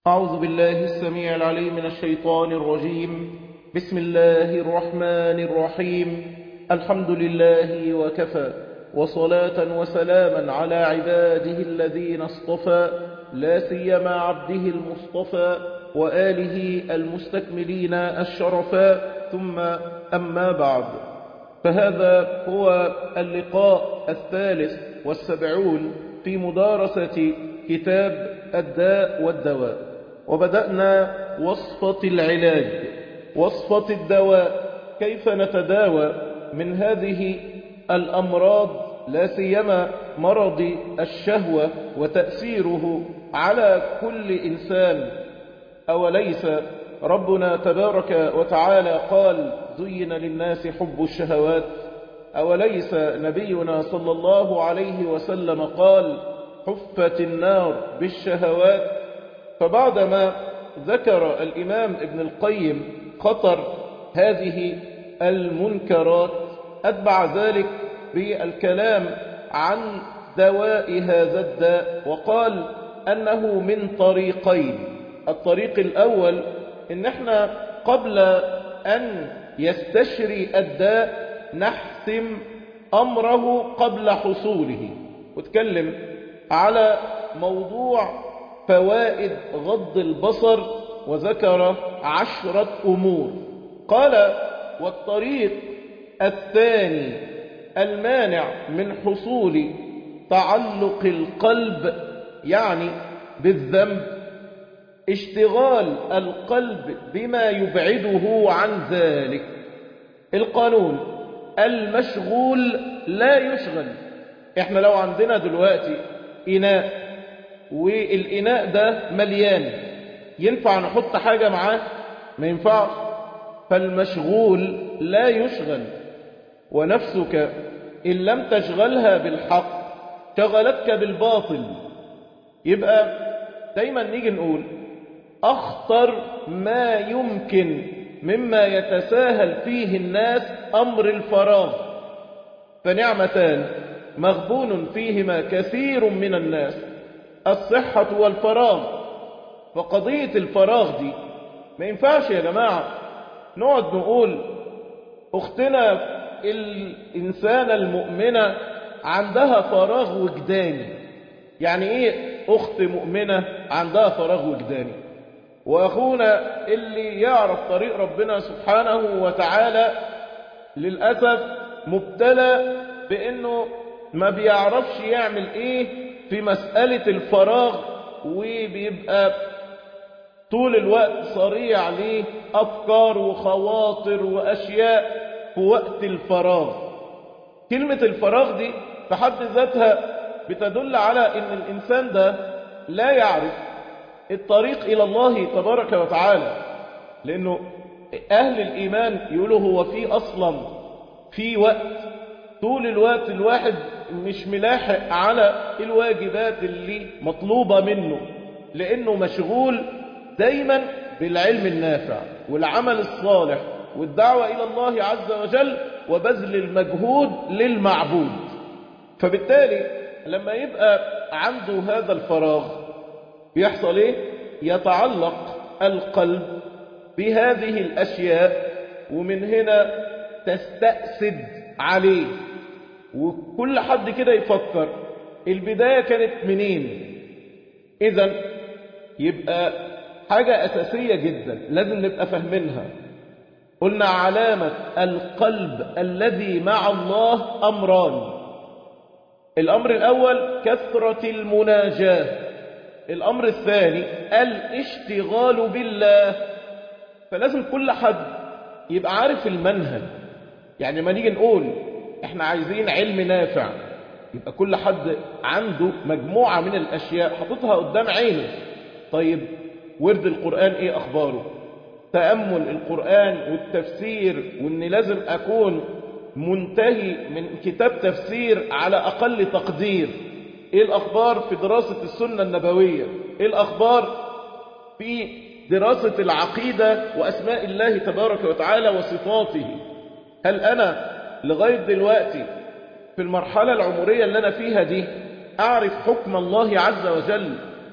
أعوذ بالله السميع العليم من الشيطان الرجيم بسم الله الرحمن الرحيم الحمد لله وكفى وصلاة وسلاما على عباده الذين اصطفى لا سيما عبده المصطفى وآله المستكملين الشرفاء ثم أما بعد فهذا هو اللقاء الثالث والسبعون في مدارسة كتاب الداء والدواء وبدأنا وصفة العلاج وصفة الدواء كيف نتداوى من هذه الأمراض لا سيما مرض الشهوة وتأثيره على كل إنسان أوليس ربنا تبارك وتعالى قال زين للناس حب الشهوات أوليس نبينا صلى الله عليه وسلم قال حفت النار بالشهوات فبعدما ذكر الإمام ابن القيم خطر هذه المنكرات أتبع ذلك بالكلام عن دواء هذا الداء وقال أنه من طريقين الطريق الأول إن احنا قبل أن يستشري الداء نحسم أمره قبل حصوله وتكلم على موضوع فوائد غض البصر وذكر عشرة أمور قال والطريق الثاني المانع من حصول تعلق القلب يعني بالذنب اشتغال القلب بما يبعده عن ذلك القانون المشغول لا يشغل احنا لو عندنا دلوقتي إناء والإناء ده مليان ينفع نحط حاجة معاه ما ينفعش فالمشغول لا يشغل ونفسك إن لم تشغلها بالحق شغلتك بالباطل يبقى دايما نيجي نقول أخطر ما يمكن مما يتساهل فيه الناس أمر الفراغ فنعمتان مغبون فيهما كثير من الناس الصحة والفراغ فقضية الفراغ دي ما ينفعش يا جماعة نقعد نقول أختنا الإنسانة المؤمنة عندها فراغ وجداني يعني إيه أخت مؤمنة عندها فراغ وجداني وأخونا اللي يعرف طريق ربنا سبحانه وتعالى للأسف مبتلى بأنه ما بيعرفش يعمل ايه في مسألة الفراغ وبيبقى طول الوقت صريع ليه أفكار وخواطر وأشياء في وقت الفراغ كلمة الفراغ دي في حد ذاتها بتدل على ان الإنسان ده لا يعرف الطريق إلى الله تبارك وتعالى لأنه أهل الإيمان يقولوا هو في أصلا في وقت طول الوقت الواحد مش ملاحق على الواجبات اللي مطلوبة منه لأنه مشغول دايما بالعلم النافع والعمل الصالح والدعوة إلى الله عز وجل وبذل المجهود للمعبود فبالتالي لما يبقى عنده هذا الفراغ بيحصل ايه يتعلق القلب بهذه الأشياء ومن هنا تستأسد عليه وكل حد كده يفكر البداية كانت منين إذا يبقى حاجة أساسية جدا لازم نبقى فاهمينها قلنا علامة القلب الذي مع الله أمران الأمر الأول كثرة المناجاة الأمر الثاني الاشتغال بالله فلازم كل حد يبقى عارف المنهج يعني ما نيجي نقول احنا عايزين علم نافع يبقى كل حد عنده مجموعة من الأشياء حطتها قدام عينه طيب ورد القرآن ايه أخباره تأمل القرآن والتفسير وان لازم أكون منتهي من كتاب تفسير على أقل تقدير ايه الأخبار في دراسة السنة النبوية ايه الأخبار في دراسة العقيدة وأسماء الله تبارك وتعالى وصفاته هل أنا لغاية دلوقتي في المرحلة العمرية اللي أنا فيها دي أعرف حكم الله عز وجل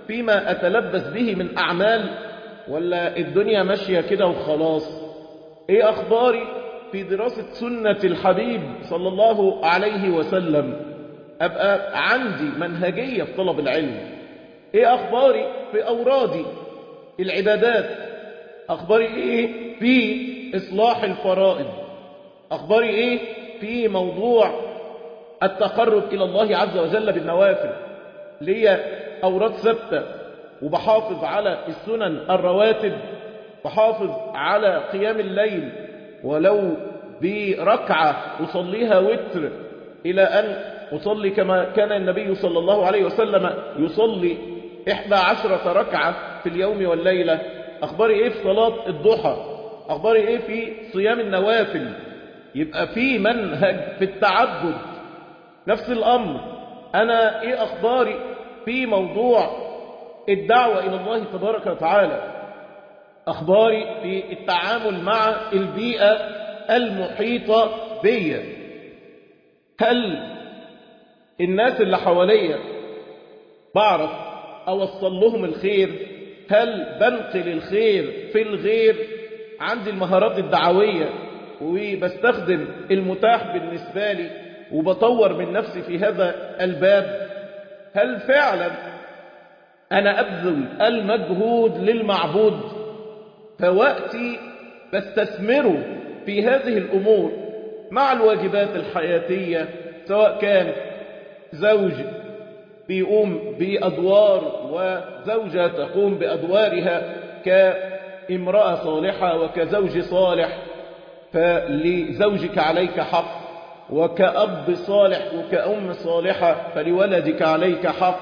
فيما أتلبس به من أعمال ولا الدنيا ماشية كده وخلاص إيه أخباري في دراسة سنة الحبيب صلى الله عليه وسلم أبقى عندي منهجية في طلب العلم إيه أخباري في أورادي العبادات أخباري إيه في إصلاح الفرائض أخباري إيه في موضوع التقرب إلى الله عز وجل بالنوافل ليا أوراد ثابتة وبحافظ على السنن الرواتب بحافظ على قيام الليل ولو بركعة أصليها وتر إلى أن أصلي كما كان النبي صلى الله عليه وسلم يصلي إحدى عشرة ركعة في اليوم والليلة أخباري إيه في صلاة الضحى أخباري إيه في صيام النوافل يبقى في منهج في التعبد نفس الأمر أنا إيه أخباري في موضوع الدعوة إلى الله تبارك وتعالى أخباري في التعامل مع البيئة المحيطة بي هل الناس اللي حواليا بعرف أوصل لهم الخير هل بنقل الخير في الغير عندي المهارات الدعوية وبستخدم المتاح بالنسبة لي وبطور من نفسي في هذا الباب هل فعلا أنا أبذل المجهود للمعبود فوقتي بستثمره في هذه الأمور مع الواجبات الحياتية سواء كان زوج بيقوم بأدوار وزوجة تقوم بأدوارها كامرأة صالحة وكزوج صالح فلزوجك عليك حق وكأب صالح وكأم صالحة فلولدك عليك حق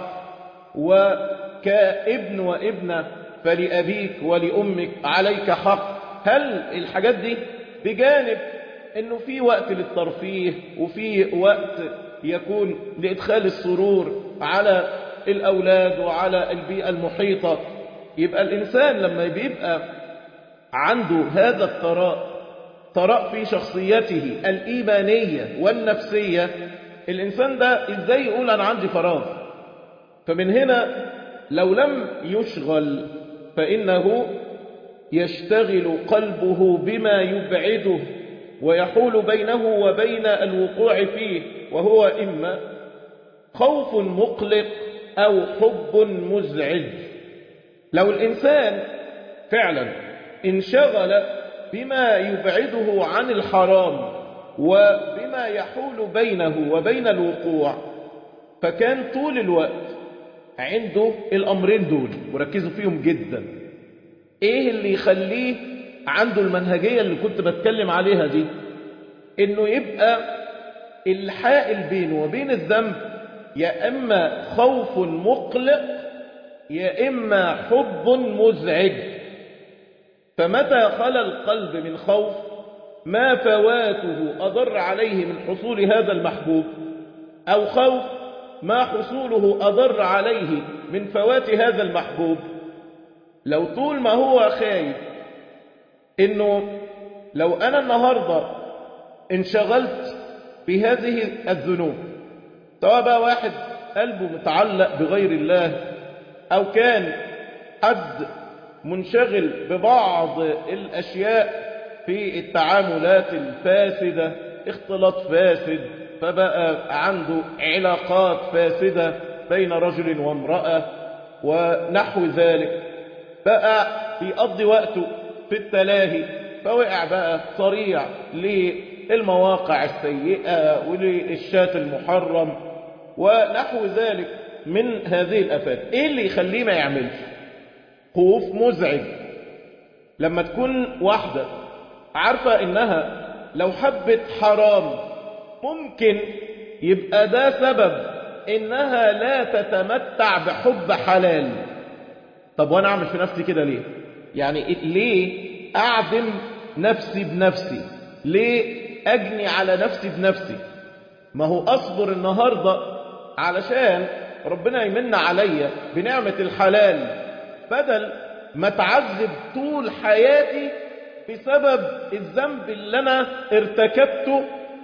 وكابن وابنة فلأبيك ولأمك عليك حق هل الحاجات دي بجانب انه في وقت للترفيه وفي وقت يكون لإدخال السرور على الأولاد وعلى البيئة المحيطة يبقى الإنسان لما بيبقى عنده هذا الثراء ثراء في شخصيته الإيمانية والنفسية الإنسان ده إزاي يقول أنا عندي فراغ فمن هنا لو لم يشغل فإنه يشتغل قلبه بما يبعده ويحول بينه وبين الوقوع فيه وهو إما خوف مقلق أو حب مزعج لو الإنسان فعلا انشغل بما يبعده عن الحرام وبما يحول بينه وبين الوقوع فكان طول الوقت عنده الأمرين دول وركزوا فيهم جدا ايه اللي يخليه عنده المنهجية اللي كنت بتكلم عليها دي انه يبقى الحائل بينه وبين الذنب يا اما خوف مقلق يا اما حب مزعج فمتى خلى القلب من خوف ما فواته أضر عليه من حصول هذا المحبوب أو خوف ما حصوله أضر عليه من فوات هذا المحبوب لو طول ما هو خايف إنه لو أنا النهاردة انشغلت بهذه الذنوب سواء بقى واحد قلبه متعلق بغير الله أو كان حد منشغل ببعض الأشياء في التعاملات الفاسدة اختلاط فاسد فبقى عنده علاقات فاسدة بين رجل وامرأة ونحو ذلك بقى بيقضي وقته في التلاهي فوقع بقى صريع للمواقع السيئة وللشات المحرم ونحو ذلك من هذه الأفات ايه اللي يخليه ما يعملش خوف مزعج لما تكون واحدة عارفة انها لو حبت حرام ممكن يبقى ده سبب انها لا تتمتع بحب حلال طب وانا اعمل في نفسي كده ليه يعني ليه اعدم نفسي بنفسي ليه اجني على نفسي بنفسي ما هو اصبر النهاردة علشان ربنا يمن عليا بنعمة الحلال بدل ما اتعذب طول حياتي بسبب الذنب اللي انا ارتكبته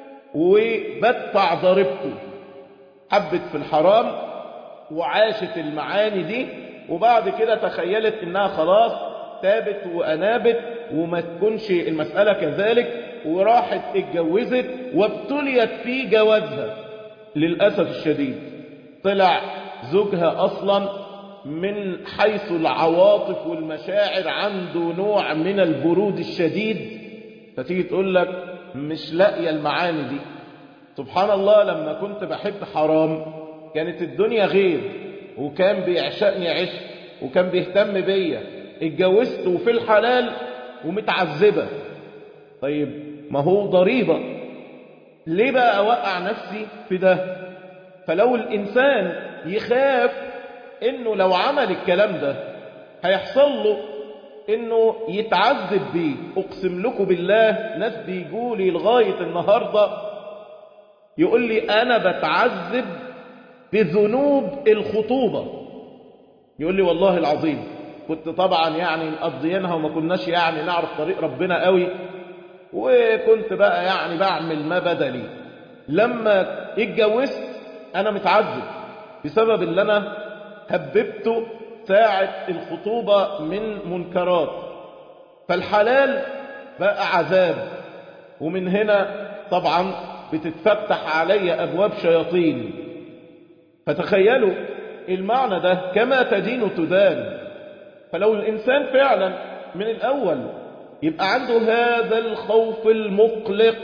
وبدفع ضريبته حبت في الحرام وعاشت المعاني دي وبعد كده تخيلت انها خلاص تابت وانابت وما تكونش المسألة كذلك وراحت اتجوزت وابتليت في جوازها للأسف الشديد طلع زوجها أصلا من حيث العواطف والمشاعر عنده نوع من البرود الشديد فتيجي تقول لك مش لاقيه المعاني دي سبحان الله لما كنت بحب حرام كانت الدنيا غير وكان بيعشقني عشق وكان بيهتم بيا اتجوزت وفي الحلال ومتعذبة طيب ما هو ضريبة ليه بقى أوقع نفسي في ده فلو الإنسان يخاف إنه لو عمل الكلام ده هيحصل له إنه يتعذب بيه أقسم لكم بالله ناس بيجولي لغاية النهاردة يقول لي أنا بتعذب بذنوب الخطوبة يقول لي والله العظيم كنت طبعا يعني مقضيينها وما كناش يعني نعرف طريق ربنا قوي وكنت بقى يعني بعمل ما بدلي لما اتجوزت انا متعذب بسبب اللي انا هببته ساعة الخطوبة من منكرات فالحلال بقى عذاب ومن هنا طبعا بتتفتح علي ابواب شياطين فتخيلوا المعنى ده كما تدين تدان فلو الإنسان فعلا من الأول يبقى عنده هذا الخوف المقلق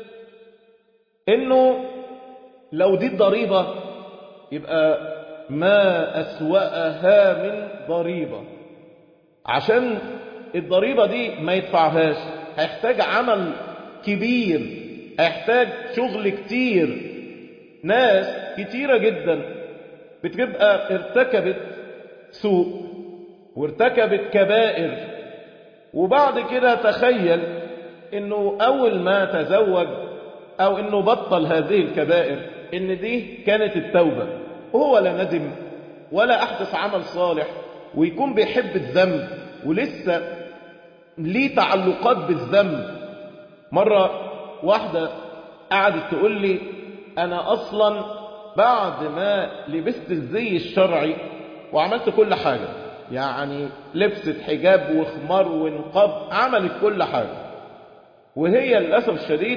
إنه لو دي الضريبة يبقى ما أسوأها من ضريبة عشان الضريبة دي ما يدفعهاش هيحتاج عمل كبير هيحتاج شغل كتير ناس كتيرة جدا بتبقى ارتكبت سوء وارتكبت كبائر وبعد كده تخيل انه اول ما تزوج او انه بطل هذه الكبائر ان دي كانت التوبة وهو لا ندم ولا احدث عمل صالح ويكون بيحب الذنب ولسه ليه تعلقات بالذنب مرة واحدة قعدت تقول لي انا اصلا بعد ما لبست الزي الشرعي وعملت كل حاجة يعني لبست حجاب وخمار ونقاب عملت كل حاجة وهي للأسف الشديد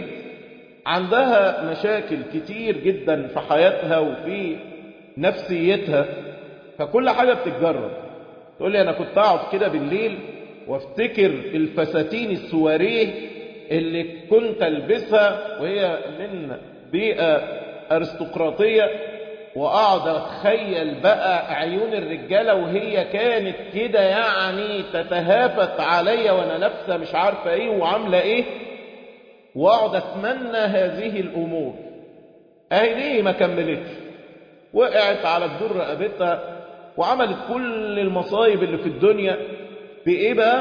عندها مشاكل كتير جدا في حياتها وفي نفسيتها فكل حاجة بتتجرب تقول لي أنا كنت أقعد كده بالليل وافتكر الفساتين السواريه اللي كنت ألبسها وهي من بيئة أرستقراطية واقعد اتخيل بقى عيون الرجاله وهي كانت كده يعني تتهافت عليا وانا لابسه مش عارفه ايه وعامله ايه واقعد اتمنى هذه الامور اهي ليه ما كملتش وقعت على جدور رقبتها وعملت كل المصايب اللي في الدنيا بايه بقى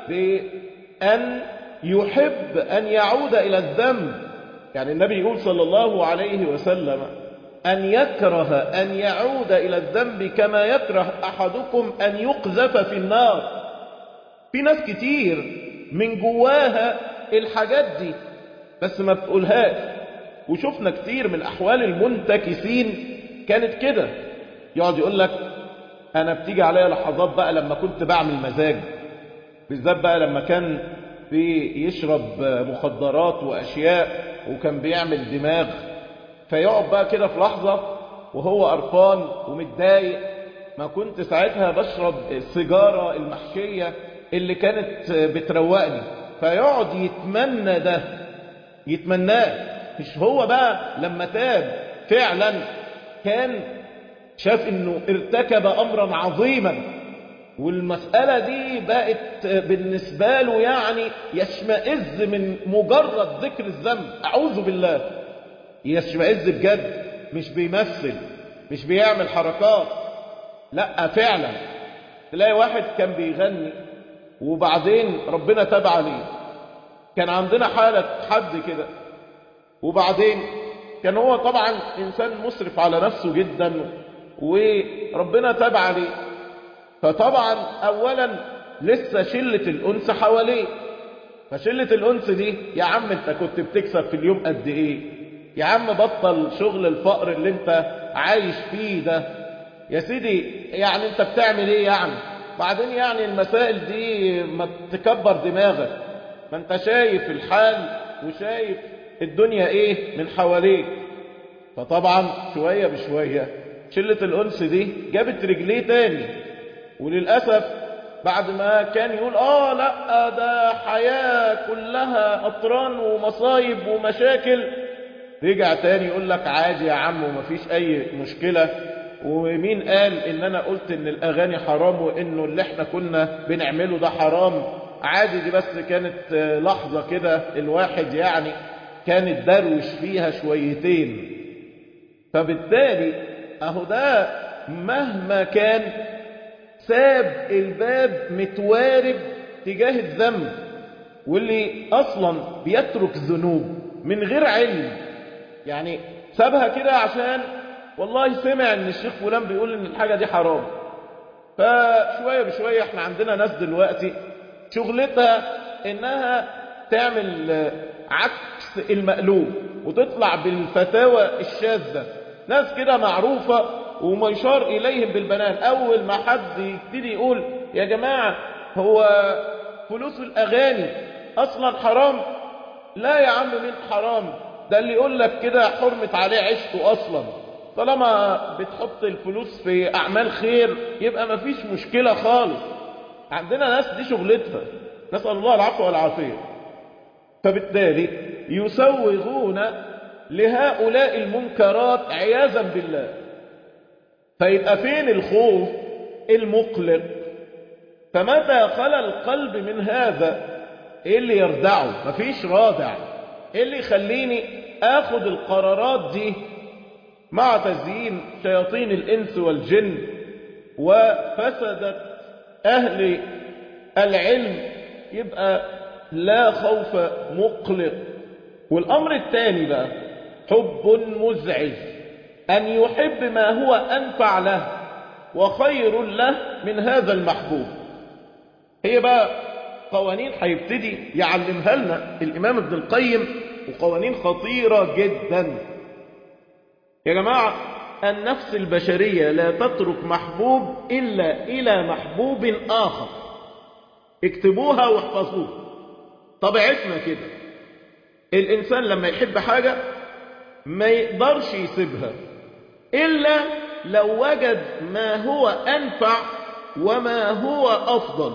بان يحب ان يعود الى الذنب يعني النبي يقول صلى الله عليه وسلم أن يكره أن يعود إلى الذنب كما يكره أحدكم أن يقذف في النار في ناس كتير من جواها الحاجات دي بس ما بتقولهاش وشفنا كتير من أحوال المنتكسين كانت كده يقعد يقول لك أنا بتيجي عليا لحظات بقى لما كنت بعمل مزاج بالذات بقى لما كان بيشرب مخدرات وأشياء وكان بيعمل دماغ فيقعد بقى كده في لحظة وهو قرفان ومتضايق ما كنت ساعتها بشرب السيجارة المحشية اللي كانت بتروقني فيقعد يتمنى ده يتمناه مش هو بقى لما تاب فعلا كان شاف انه ارتكب امرا عظيما والمسألة دي بقت بالنسبة له يعني يشمئز من مجرد ذكر الذنب أعوذ بالله يشمئز بجد مش بيمثل مش بيعمل حركات لا فعلا تلاقي واحد كان بيغني وبعدين ربنا تاب عليه كان عندنا حالة حد كده وبعدين كان هو طبعا إنسان مسرف على نفسه جدا وربنا تاب عليه فطبعا أولا لسه شلة الأنس حواليه فشلة الأنس دي يا عم انت كنت بتكسب في اليوم قد ايه يا عم بطل شغل الفقر اللي انت عايش فيه ده يا سيدي يعني انت بتعمل ايه يعني بعدين يعني المسائل دي ما تكبر دماغك ما انت شايف الحال وشايف الدنيا ايه من حواليك فطبعا شوية بشوية شلة الأنس دي جابت رجليه تاني وللأسف بعد ما كان يقول آه لا ده حياة كلها أطران ومصايب ومشاكل رجع تاني يقول لك عادي يا عم ومفيش أي مشكلة ومين قال إن أنا قلت إن الأغاني حرام وإنه اللي إحنا كنا بنعمله ده حرام عادي دي بس كانت لحظة كده الواحد يعني كان الدروش فيها شويتين فبالتالي اهو ده مهما كان ساب الباب متوارب تجاه الذنب واللي اصلا بيترك ذنوب من غير علم يعني سابها كده عشان والله سمع ان الشيخ فلان بيقول ان الحاجة دي حرام فشوية بشوية احنا عندنا ناس دلوقتي شغلتها انها تعمل عكس المألوف وتطلع بالفتاوى الشاذة ناس كده معروفة وما يشار إليهم بالبنان أول ما حد يبتدي يقول يا جماعة هو فلوس الأغاني أصلا حرام لا يا عم مين حرام ده اللي يقول لك كده حرمت عليه عيشته أصلا طالما بتحط الفلوس في أعمال خير يبقى ما فيش مشكلة خالص عندنا ناس دي شغلتها نسأل الله العفو والعافية فبالتالي يسوغون لهؤلاء المنكرات عياذا بالله فيبقى فين الخوف المقلق فمتى خلى القلب من هذا ايه اللي يردعه مفيش رادع ايه اللي يخليني اخد القرارات دي مع تزيين شياطين الانس والجن وفسدت اهل العلم يبقى لا خوف مقلق والامر الثاني بقى حب مزعج ان يحب ما هو انفع له وخير له من هذا المحبوب هي بقى قوانين هيبتدي يعلمها لنا الامام ابن القيم وقوانين خطيره جدا يا جماعه النفس البشريه لا تترك محبوب الا الى محبوب اخر اكتبوها واحفظوها طبيعتنا كده الإنسان لما يحب حاجة ما يقدرش يسيبها إلا لو وجد ما هو أنفع وما هو أفضل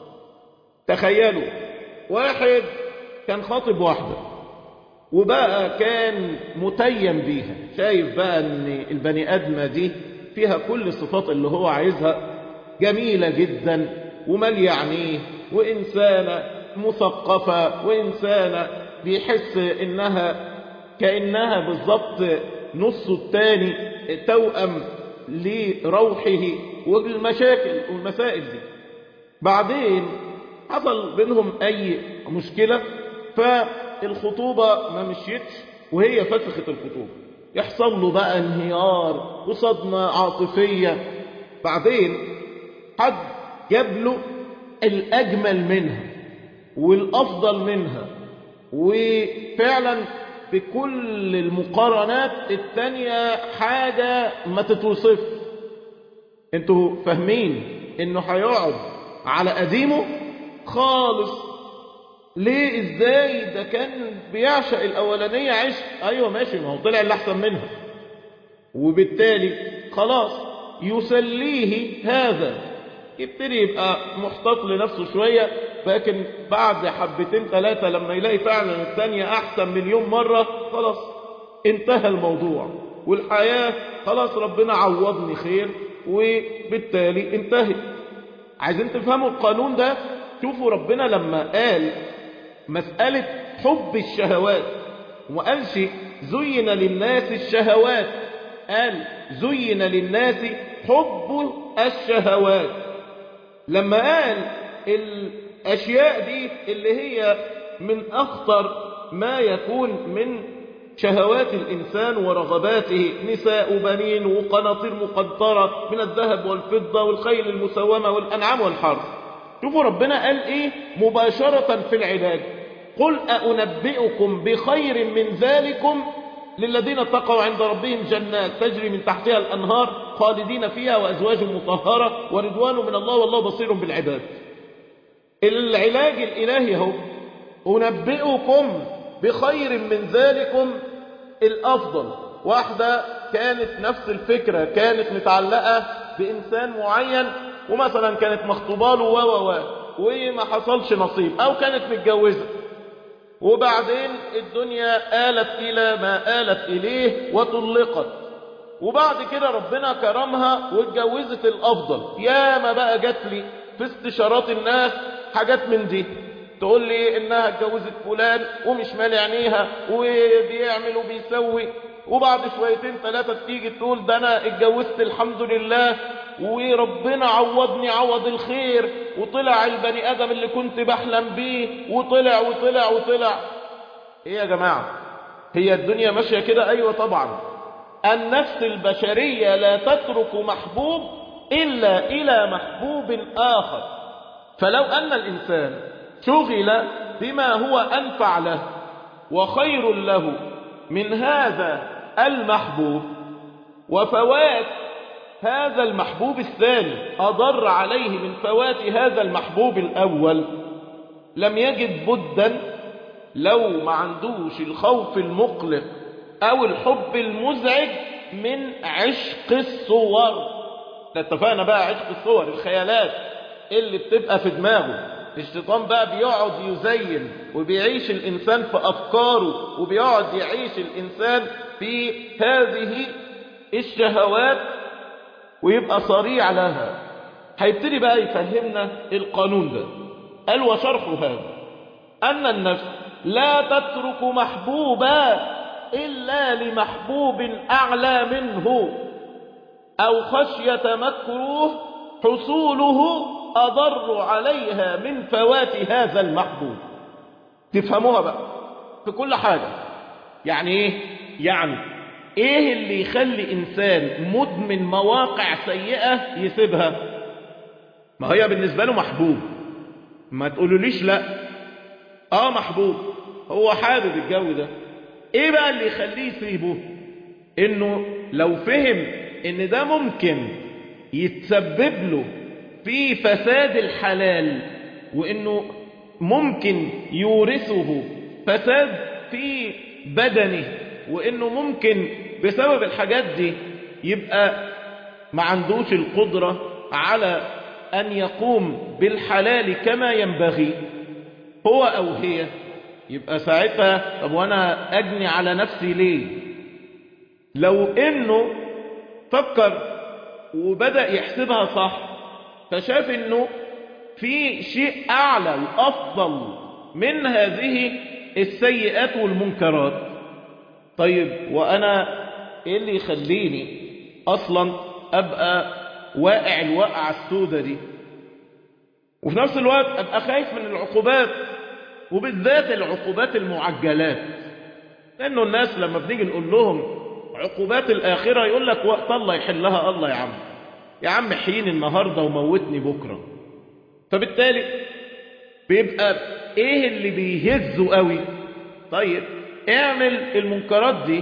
تخيلوا واحد كان خاطب واحدة وبقى كان متيم بيها شايف بقى ان البني ادمه دي فيها كل الصفات اللي هو عايزها جميلة جدا ومال يعنيه وإنسانة مثقفة وإنسانة بيحس إنها كأنها بالضبط نصه الثاني توأم لروحه والمشاكل والمسائل دي بعدين حصل بينهم أي مشكلة فالخطوبة ما مشيتش وهي فسخت الخطوبة يحصل له بقى انهيار وصدمة عاطفية بعدين حد جاب له الأجمل منها والأفضل منها وفعلا بكل المقارنات التانية حاجة ما تتوصف انتوا فاهمين انه هيقعد على قديمه خالص ليه ازاي ده كان بيعشق الاولانية عشق ايوه ماشي ما هو طلع اللي احسن منها وبالتالي خلاص يسليه هذا يبتدي يبقى محتاط لنفسه شوية لكن بعد حبتين ثلاثة لما يلاقي فعلا الثانية أحسن مليون مرة خلاص انتهى الموضوع والحياة خلاص ربنا عوضني خير وبالتالي انتهت عايزين تفهموا القانون ده شوفوا ربنا لما قال مسألة حب الشهوات وما قالش زين للناس الشهوات قال زين للناس حب الشهوات لما قال الأشياء دي اللي هي من أخطر ما يكون من شهوات الإنسان ورغباته نساء بنين وقناطير مقنطرة من الذهب والفضة والخيل المسومة والأنعام والحرث شوفوا ربنا قال إيه مباشرة في العلاج قل أنبئكم بخير من ذلكم للذين اتقوا عند ربهم جنات تجري من تحتها الأنهار خالدين فيها وأزواج مطهرة ورضوان من الله والله بصير بالعباد العلاج الإلهي هو أنبئكم بخير من ذلكم الأفضل واحدة كانت نفس الفكرة كانت متعلقة بإنسان معين ومثلا كانت مخطوبة له و و و وما حصلش نصيب أو كانت متجوزة وبعدين الدنيا آلت إلى ما آلت إليه وطلقت وبعد كده ربنا كرمها واتجوزت الأفضل يا ما بقى جات لي في استشارات الناس حاجات من دي تقول لي إنها اتجوزت فلان ومش مالي عينيها وبيعمل وبيسوي وبعد شويتين ثلاثة تيجي تقول ده أنا اتجوزت الحمد لله وربنا عوضني عوض الخير وطلع البني آدم اللي كنت بحلم بيه وطلع وطلع وطلع ايه يا جماعة هي الدنيا ماشية كده ايوه طبعا النفس البشرية لا تترك محبوب إلا إلى محبوب آخر فلو أن الإنسان شغل بما هو أنفع له وخير له من هذا المحبوب وفوات هذا المحبوب الثاني أضر عليه من فوات هذا المحبوب الأول لم يجد بدا لو ما عندوش الخوف المقلق أو الحب المزعج من عشق الصور اتفقنا بقى عشق الصور الخيالات اللي بتبقى في دماغه الشيطان بقى بيقعد يزين وبيعيش الإنسان في أفكاره وبيقعد يعيش الإنسان في هذه الشهوات ويبقى صريع لها هيبتدي بقى يفهمنا القانون ده قال وشرح هذا أن النفس لا تترك محبوبا إلا لمحبوب أعلى منه أو خشية مكروه حصوله أضر عليها من فوات هذا المحبوب تفهموها بقى في كل حاجة يعني ايه يعني ايه اللي يخلي انسان مدمن مواقع سيئة يسيبها ما هي بالنسبة له محبوب ما تقولوليش لا اه محبوب هو حابب الجو ده ايه بقى اللي يخليه يسيبه انه لو فهم ان ده ممكن يتسبب له في فساد الحلال وانه ممكن يورثه فساد في بدنه وانه ممكن بسبب الحاجات دي يبقى ما عندوش القدرة على ان يقوم بالحلال كما ينبغي هو او هي يبقى ساعتها طب وانا اجني على نفسي ليه لو انه فكر وبدأ يحسبها صح فشاف انه في شيء اعلى وافضل من هذه السيئات والمنكرات طيب وانا ايه اللي يخليني اصلا ابقى واقع الوقعة السودة دي وفي نفس الوقت ابقى خايف من العقوبات وبالذات العقوبات المعجلات لانه الناس لما بنيجي نقول لهم عقوبات الاخرة يقول لك وقت الله يحلها الله يا عم يا عم حين النهاردة وموتني بكرة فبالتالي بيبقى ايه اللي بيهزه قوي طيب اعمل المنكرات دي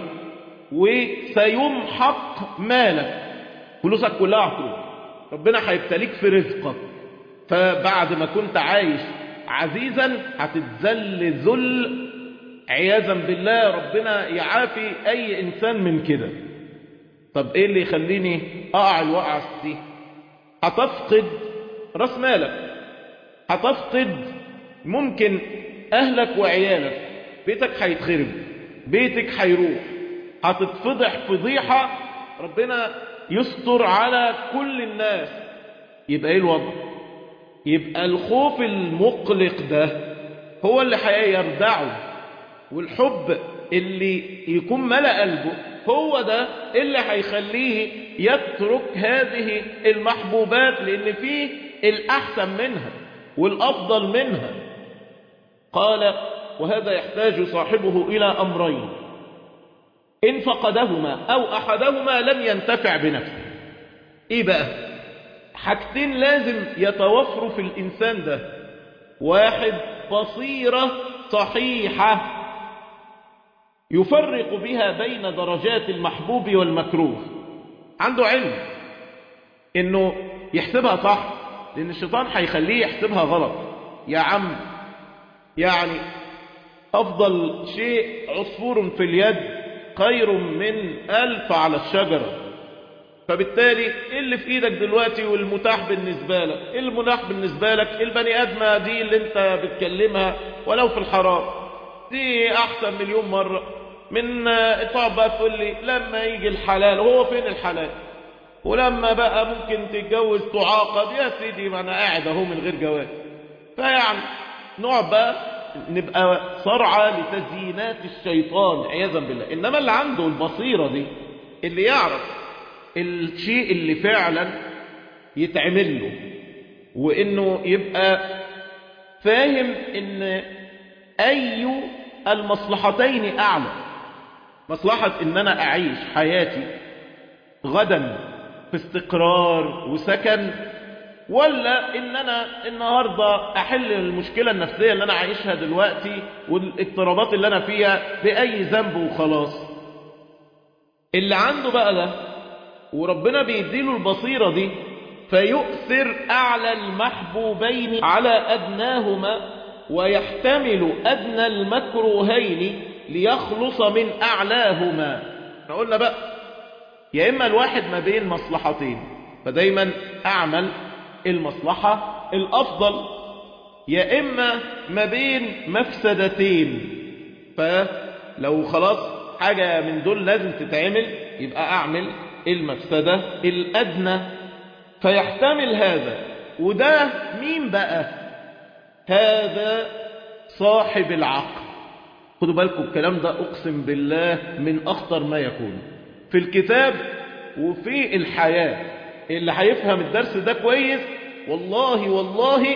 وسيمحق مالك فلوسك كلها هتروح ربنا هيبتليك في رزقك فبعد ما كنت عايش عزيزا هتتذل ذل عياذا بالله ربنا يعافي اي انسان من كده طب ايه اللي يخليني اقع الوقعة دي هتفقد راس مالك هتفقد ممكن اهلك وعيالك بيتك هيتخرب بيتك هيروح هتتفضح فضيحة ربنا يستر على كل الناس يبقى ايه الوضع يبقى الخوف المقلق ده هو اللي هيردعه والحب اللي يكون ملأ قلبه هو ده اللي هيخليه يترك هذه المحبوبات لأن فيه الأحسن منها والأفضل منها قال وهذا يحتاج صاحبه إلى أمرين إن فقدهما أو أحدهما لم ينتفع بنفسه إيه بقى حاجتين لازم يتوفروا في الإنسان ده واحد بصيرة صحيحة يفرق بها بين درجات المحبوب والمكروه عنده علم انه يحسبها صح لان الشيطان هيخليه يحسبها غلط يا عم يعني افضل شيء عصفور في اليد خير من الف على الشجرة فبالتالي إيه اللي في ايدك دلوقتي والمتاح بالنسبة لك إيه المتاح بالنسبة لك البني ادمة دي اللي انت بتكلمها ولو في الحرام دي احسن مليون مرة من تقعد بقى تقول لي لما يجي الحلال هو فين الحلال ولما بقى ممكن تتجوز تعاقد يا سيدي ما انا قاعد اهو من غير جواز فيعني نقعد بقى نبقى صرعى لتزيينات الشيطان عياذا بالله انما اللي عنده البصيرة دي اللي يعرف الشيء اللي فعلا يتعمل له وانه يبقى فاهم ان اي المصلحتين اعلى مصلحة ان انا اعيش حياتي غدا في استقرار وسكن ولا ان انا النهاردة احل المشكلة النفسية اللي انا عايشها دلوقتي والاضطرابات اللي انا فيها باي ذنب وخلاص اللي عنده بقى ده وربنا بيديله البصيرة دي فيؤثر اعلى المحبوبين على ادناهما ويحتمل ادنى المكروهين ليخلص من اعلاهما احنا قلنا بقى يا اما الواحد ما بين مصلحتين فدايما اعمل المصلحة الافضل يا اما ما بين مفسدتين فلو خلاص حاجة من دول لازم تتعمل يبقى اعمل المفسدة الادنى فيحتمل هذا وده مين بقى هذا صاحب العقل خدوا بالكم الكلام ده اقسم بالله من اخطر ما يكون في الكتاب وفي الحياة اللي هيفهم الدرس ده كويس والله والله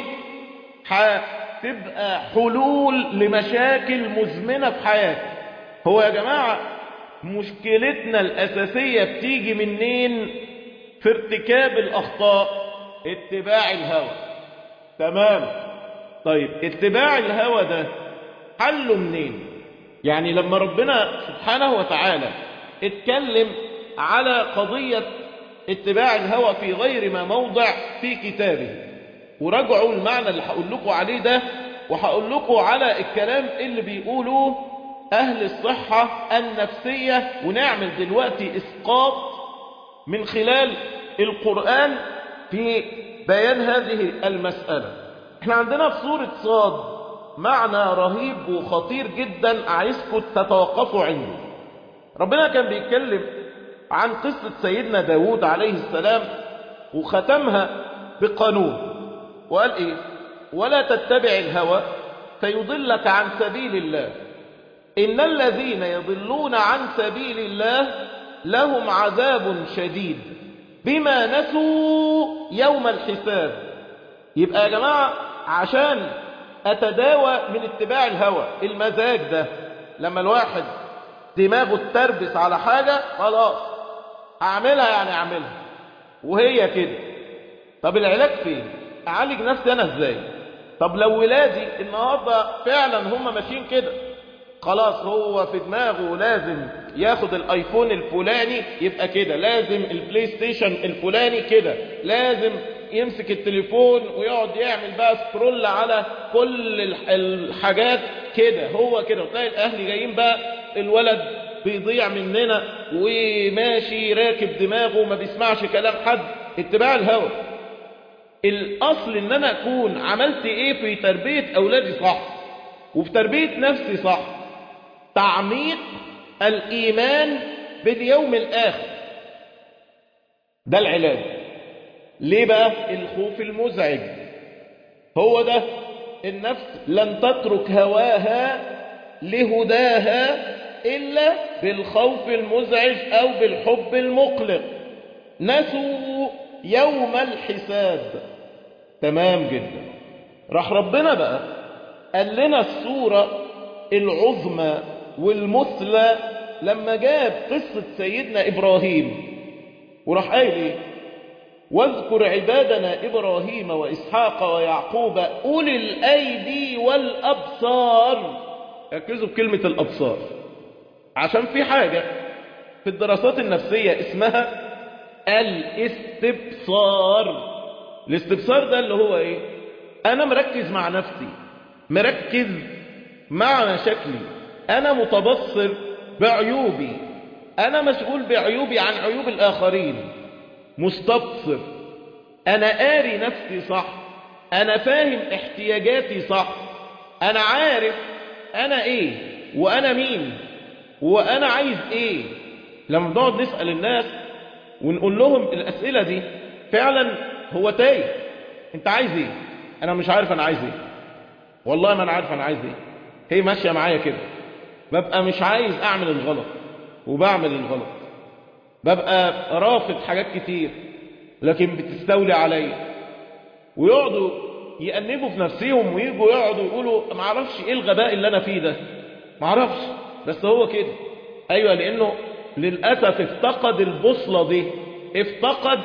هتبقى حلول لمشاكل مزمنة في حياتك هو يا جماعة مشكلتنا الأساسية بتيجي منين في ارتكاب الأخطاء اتباع الهوى تمام طيب اتباع الهوى ده حله منين يعني لما ربنا سبحانه وتعالى اتكلم على قضية اتباع الهوى في غير ما موضع في كتابه وراجعوا المعنى اللي هقول لكم عليه ده وهقول لكم على الكلام اللي بيقولوه أهل الصحة النفسية ونعمل دلوقتي إسقاط من خلال القرآن في بيان هذه المسألة احنا عندنا في سورة صاد معنى رهيب وخطير جدا عايزكم تتوقفوا عنده ربنا كان بيتكلم عن قصة سيدنا داود عليه السلام وختمها بقانون وقال ايه ولا تتبع الهوى فيضلك عن سبيل الله إن الذين يضلون عن سبيل الله لهم عذاب شديد بما نسوا يوم الحساب يبقى يا جماعة عشان أتداوى من اتباع الهوى المزاج ده لما الواحد دماغه تربس على حاجة خلاص أعملها يعني أعملها وهي كده طب العلاج فين أعالج نفسي أنا إزاي طب لو ولادي النهاردة فعلا هم ماشيين كده خلاص هو في دماغه لازم ياخد الايفون الفلاني يبقى كده لازم البلاي ستيشن الفلاني كده لازم يمسك التليفون ويقعد يعمل بقى سكرول على كل الحاجات كده هو كده وتلاقي الاهل جايين بقى الولد بيضيع مننا وماشي راكب دماغه وما بيسمعش كلام حد اتباع الهوى الاصل ان انا اكون عملت ايه في تربية اولادي صح وفي تربية نفسي صح تعميق الإيمان باليوم الآخر ده العلاج ليه بقى الخوف المزعج هو ده النفس لن تترك هواها لهداها إلا بالخوف المزعج أو بالحب المقلق نسوا يوم الحساب تمام جدا راح ربنا بقى قال لنا الصورة العظمى والمثلى لما جاب قصة سيدنا إبراهيم وراح قايل ايه واذكر عبادنا إبراهيم وإسحاق ويعقوب أولي الأيدي والأبصار ركزوا بكلمة الأبصار عشان في حاجة في الدراسات النفسية اسمها الاستبصار الاستبصار ده اللي هو ايه انا مركز مع نفسي مركز مع شكلي انا متبصر بعيوبي انا مسؤول بعيوبي عن عيوب الاخرين مستبصر انا قاري نفسي صح انا فاهم احتياجاتي صح انا عارف انا ايه وانا مين وانا عايز ايه لما بنقعد نسأل الناس ونقول لهم الاسئلة دي فعلا هو تايه انت عايز ايه انا مش عارف انا عايز ايه والله ما انا عارف انا عايز ايه هي ماشية معايا كده ببقى مش عايز اعمل الغلط وبعمل الغلط ببقى رافض حاجات كتير لكن بتستولي عليا ويقعدوا يأنبوا في نفسهم ويجوا يقعدوا يقولوا ما اعرفش ايه الغباء اللي انا فيه ده ما اعرفش بس هو كده ايوه لانه للاسف افتقد البوصله دي افتقد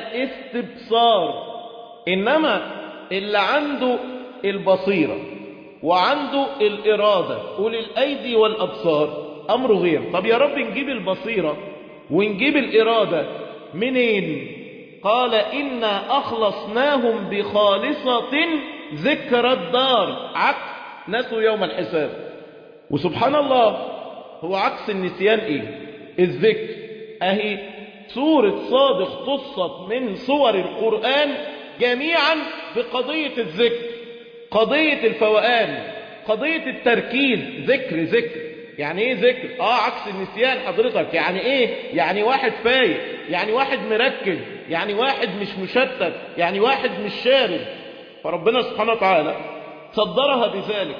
الاستبصار انما اللي عنده البصيره وعنده الاراده اولي الايدي والابصار امره غير طب يا رب نجيب البصيره ونجيب الاراده منين قال إنا أخلصناهم بخالصة ذكر الدار عكس نسوا يوم الحساب وسبحان الله هو عكس النسيان إيه الذكر أهي سورة صادق خصت من صور القرآن جميعا بقضية الذكر قضية الفوقان قضية التركيز ذكر ذكر يعني ايه ذكر اه عكس النسيان حضرتك يعني ايه يعني واحد فايق يعني واحد مركز يعني واحد مش مشتت يعني واحد مش شارد فربنا سبحانه وتعالى صدرها بذلك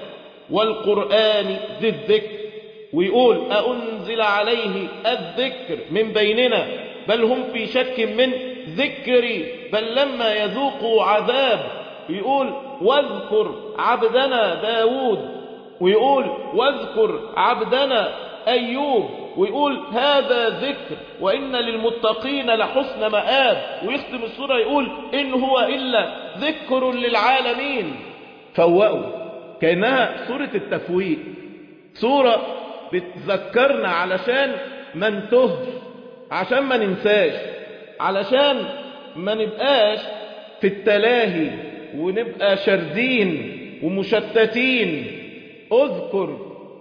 والقرآن ذي الذكر ويقول أأنزل عليه الذكر من بيننا بل هم في شك من ذكري بل لما يذوقوا عذاب يقول واذكر عبدنا داود ويقول واذكر عبدنا أيوب ويقول هذا ذكر وإن للمتقين لحسن مآب ويختم السورة يقول إن هو إلا ذكر للعالمين فوقوا كأنها سورة التفويق سورة بتذكرنا علشان ما نتهش عشان ما ننساش علشان ما نبقاش في التلاهي ونبقى شردين ومشتتين اذكر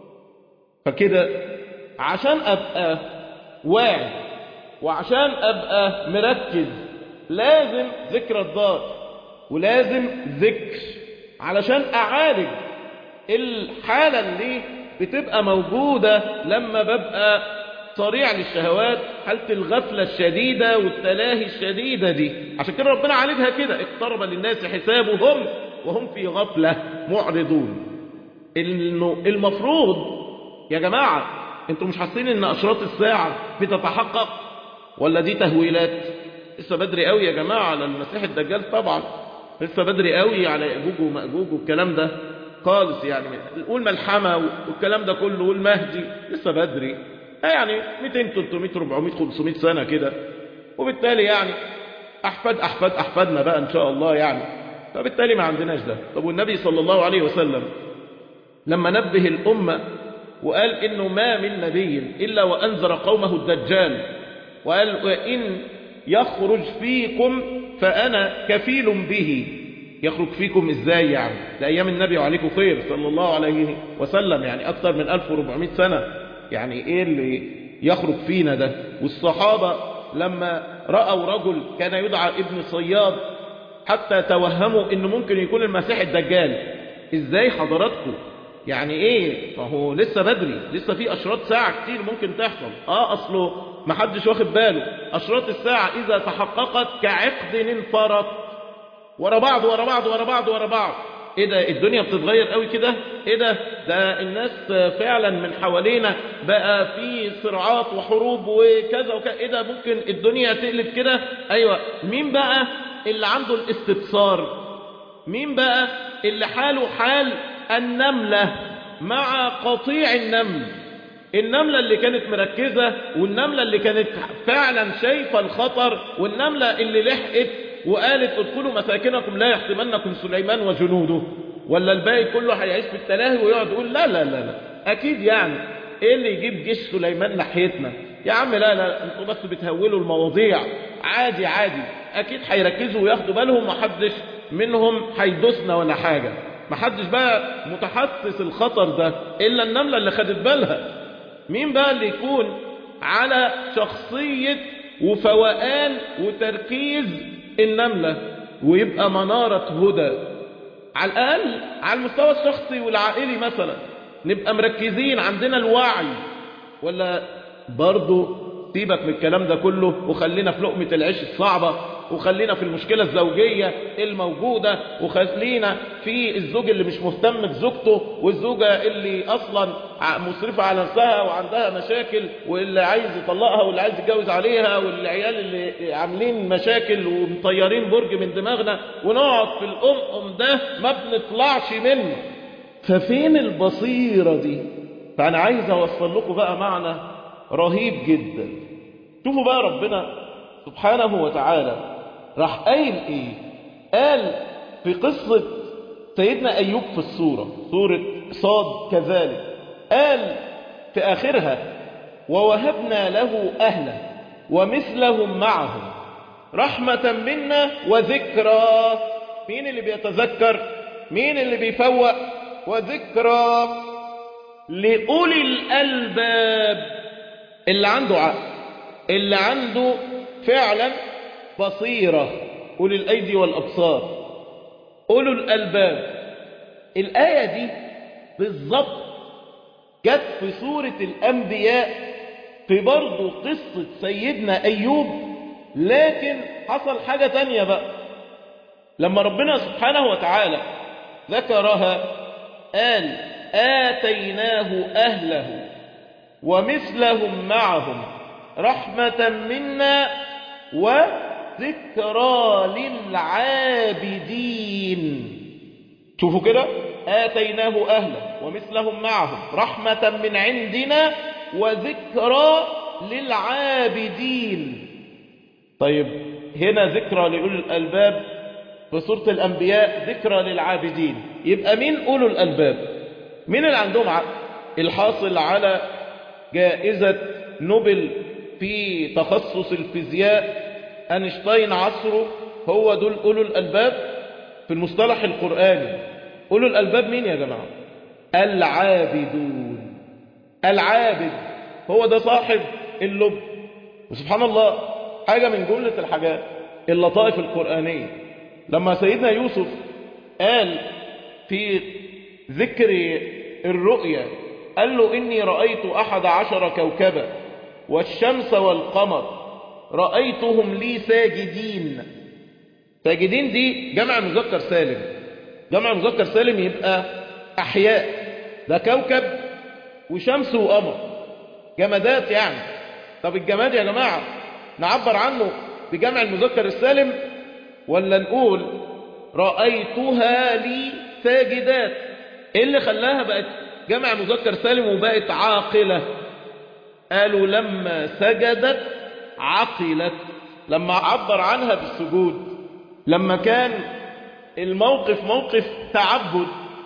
فكده عشان ابقى واعي وعشان ابقى مركز لازم ذكر الدار ولازم ذكر علشان اعالج الحالة اللي بتبقى موجودة لما ببقى صريع للشهوات حالة الغفلة الشديدة والتلاهي الشديدة دي عشان كده ربنا عالجها كده اقترب للناس حسابهم وهم في غفلة معرضون انه المفروض يا جماعة انتوا مش حاسين ان اشراط الساعة بتتحقق ولا دي تهويلات لسه بدري قوي يا جماعة على المسيح الدجال طبعا لسه بدري قوي على يأجوج ومأجوج والكلام ده خالص يعني قول ملحمة والكلام ده كله والمهدي لسه بدري يعني 200 300 400 500 سنة كده وبالتالي يعني أحفاد أحفاد أحفادنا بقى إن شاء الله يعني فبالتالي ما عندناش ده طب والنبي صلى الله عليه وسلم لما نبه الأمة وقال إنه ما من نبي إلا وأنذر قومه الدجال وقال وإن يخرج فيكم فأنا كفيل به يخرج فيكم إزاي يعني ده أيام النبي وعليكم خير صلى الله عليه وسلم يعني أكثر من 1400 سنة يعني إيه اللي يخرج فينا ده والصحابة لما رأوا رجل كان يدعى ابن صياد حتى توهموا إنه ممكن يكون المسيح الدجال إزاي حضراتكم يعني ايه فهو لسه بدري لسه في اشراط ساعة كتير ممكن تحصل اه اصله ما حدش واخد باله اشراط الساعة اذا تحققت كعقد انفرط ورا بعض ورا بعض ورا بعض ورا بعض ايه ده الدنيا بتتغير قوي كده ايه ده ده الناس فعلا من حوالينا بقى في صراعات وحروب وكذا وكذا ايه ده ممكن الدنيا تقلب كده ايوه مين بقى اللي عنده الاستبصار مين بقى اللي حاله حال النملة مع قطيع النمل النملة اللي كانت مركزة والنملة اللي كانت فعلا شايفة الخطر والنملة اللي لحقت وقالت ادخلوا مساكنكم لا يحتمنكم سليمان وجنوده ولا الباقي كله هيعيش في التلاهي ويقعد يقول لا لا لا لا اكيد يعني ايه اللي يجيب جيش سليمان ناحيتنا يا عم لا لا انتوا بس بتهولوا المواضيع عادي عادي اكيد هيركزوا وياخدوا بالهم محدش منهم هيدوسنا ولا حاجة محدش بقى متحسس الخطر ده الا النملة اللي خدت بالها مين بقى اللي يكون على شخصية وفوقان وتركيز النملة ويبقى منارة هدى على الأقل على المستوى الشخصي والعائلي مثلا نبقى مركزين عندنا الوعي ولا برضو سيبك من الكلام ده كله وخلينا في لقمة العيش الصعبة وخلينا في المشكلة الزوجية الموجودة وخلينا في الزوج اللي مش مهتم بزوجته والزوجة اللي أصلا مصرفة على نفسها وعندها مشاكل واللي عايز يطلقها واللي عايز يتجوز عليها والعيال اللي عاملين مشاكل ومطيرين برج من دماغنا ونقعد في الأمم ده ما بنطلعش منه ففين البصيرة دي فأنا عايز أوصل لكم بقى معنى رهيب جدا شوفوا بقى ربنا سبحانه وتعالى راح قايل ايه قال في قصة سيدنا أيوب في السورة سورة صاد كذلك قال في آخرها ووهبنا له أهلا ومثلهم معهم رحمة منا وذكرى مين اللي بيتذكر مين اللي بيفوق وذكرى لأولي الألباب اللي عنده عقل اللي عنده فعلا بصيرة أولي الأيدي والأبصار أولو الألباب الآية دي بالضبط جت في سورة الأنبياء في برضه قصة سيدنا أيوب لكن حصل حاجة تانية بقى لما ربنا سبحانه وتعالى ذكرها قال آتيناه أهله ومثلهم معهم رحمة منا وذكرى للعابدين شوفوا كده آتيناه أهله ومثلهم معهم رحمة من عندنا وذكرى للعابدين طيب هنا ذكرى لأولي الألباب في سورة الأنبياء ذكرى للعابدين يبقى مين أولو الألباب مين اللي عندهم عقل الحاصل على جائزة نوبل في تخصص الفيزياء أينشتاين عصره هو دول أولو الألباب في المصطلح القرآني أولو الألباب مين يا جماعة العابدون العابد هو ده صاحب اللب وسبحان الله حاجة من جملة الحاجات اللطائف القرآنية لما سيدنا يوسف قال في ذكر الرؤيا قال له إني رأيت أحد عشر كوكبا والشمس والقمر رأيتهم لي ساجدين ساجدين دي جمع مذكر سالم جمع مذكر سالم يبقى أحياء ده كوكب وشمس وقمر جمادات يعني طب الجماد يا جماعة نعبر عنه بجمع المذكر السالم ولا نقول رأيتها لي ساجدات ايه اللي خلاها بقت جمع مذكر سالم وبقت عاقلة قالوا لما سجدت عقلت لما عبر عنها بالسجود لما كان الموقف موقف تعبد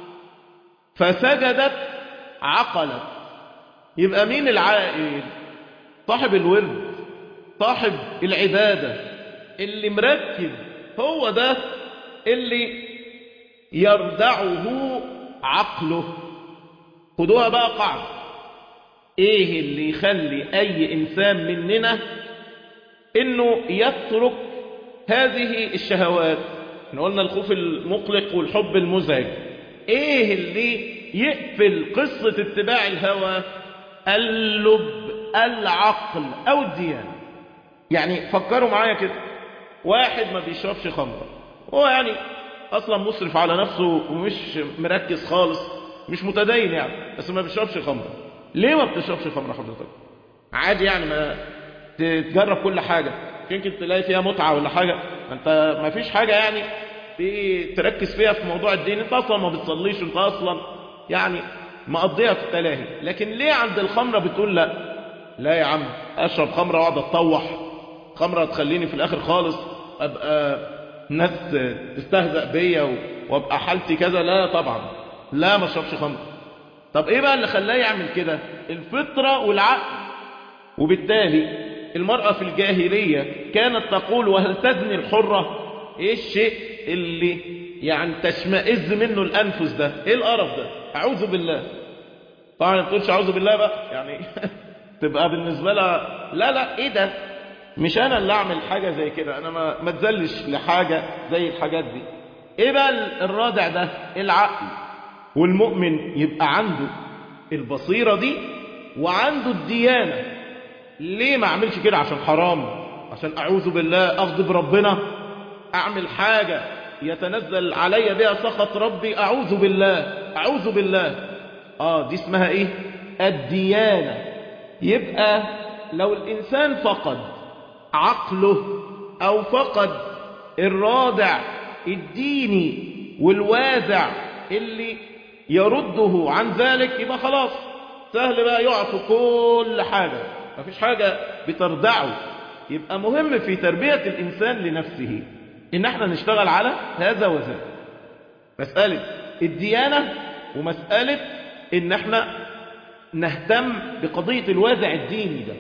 فسجدت عقلت يبقى مين العائل صاحب الورد صاحب العبادة اللي مركز هو ده اللي يردعه عقله خدوها بقى قاعدة ايه اللي يخلي اي انسان مننا انه يترك هذه الشهوات احنا قلنا الخوف المقلق والحب المزعج ايه اللي يقفل قصة اتباع الهوى اللب العقل او الديانة يعني فكروا معايا كده واحد ما بيشربش خمرة هو يعني اصلا مسرف على نفسه ومش مركز خالص مش متدين يعني بس ما بيشربش خمرة ليه ما بتشربش خمرة حضرتك عادي يعني ما تجرب كل حاجة يمكن تلاقي فيها متعة ولا حاجة انت ما فيش حاجة يعني تركز فيها في موضوع الدين انت اصلا ما بتصليش انت اصلا يعني مقضيها في التلاهي لكن ليه عند الخمرة بتقول لا لا يا عم اشرب خمرة واقعد اتطوح خمرة تخليني في الاخر خالص ابقى ناس تستهزأ بيا وابقى حالتي كذا لا طبعا لا ما اشربش خمر طب ايه بقى اللي خلاه يعمل كده الفطرة والعقل وبالتالي المرأة في الجاهلية كانت تقول وهل تزني الحرة ايه الشيء اللي يعني تشمئز منه الأنفس ده ايه القرف ده اعوذ بالله طبعا ما تقولش اعوذ بالله بقى يعني تبقى بالنسبة لها لا لا ايه ده مش انا اللي اعمل حاجة زي كده انا ما, ما تزلش لحاجة زي الحاجات دي ايه بقى الرادع ده العقل والمؤمن يبقى عنده البصيرة دي وعنده الديانة ليه ما اعملش كده عشان حرام عشان اعوذ بالله اغضب ربنا اعمل حاجة يتنزل علي بها سخط ربي اعوذ بالله اعوذ بالله اه دي اسمها ايه الديانة يبقى لو الانسان فقد عقله او فقد الرادع الديني والوازع اللي يرده عن ذلك يبقى خلاص سهل بقى يقع في كل حاجة مفيش حاجة بتردعه يبقى مهم في تربية الإنسان لنفسه إن احنا نشتغل على هذا وذاك مسألة الديانة ومسألة إن احنا نهتم بقضية الوازع الديني ده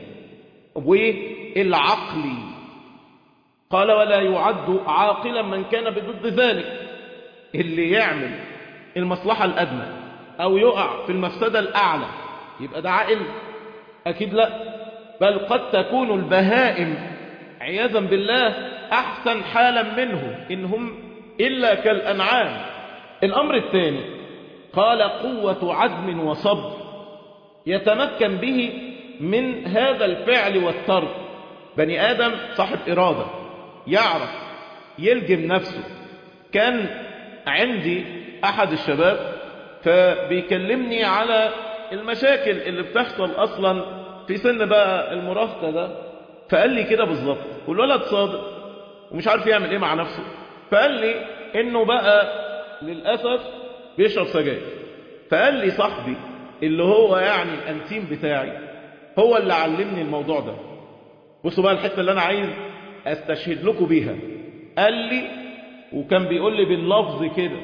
والعقلي قال ولا يعد عاقلا من كان بضد ذلك اللي يعمل المصلحة الأدنى أو يقع في المفسدة الأعلى يبقى ده عاقل أكيد لا بل قد تكون البهائم عياذا بالله أحسن حالا منهم إنهم إلا كالأنعام الأمر الثاني قال قوة عزم وصبر يتمكن به من هذا الفعل والترك بني آدم صاحب إرادة يعرف يلجم نفسه كان عندي أحد الشباب فبيكلمني على المشاكل اللي بتحصل أصلا في سن بقى المراهقة ده فقال لي كده بالظبط والولد صادق ومش عارف يعمل ايه مع نفسه فقال لي انه بقى للأسف بيشرب سجاير فقال لي صاحبي اللي هو يعني الانتيم بتاعي هو اللي علمني الموضوع ده بصوا بقى الحته اللي انا عايز استشهد لكم بيها قال لي وكان بيقول لي باللفظ كده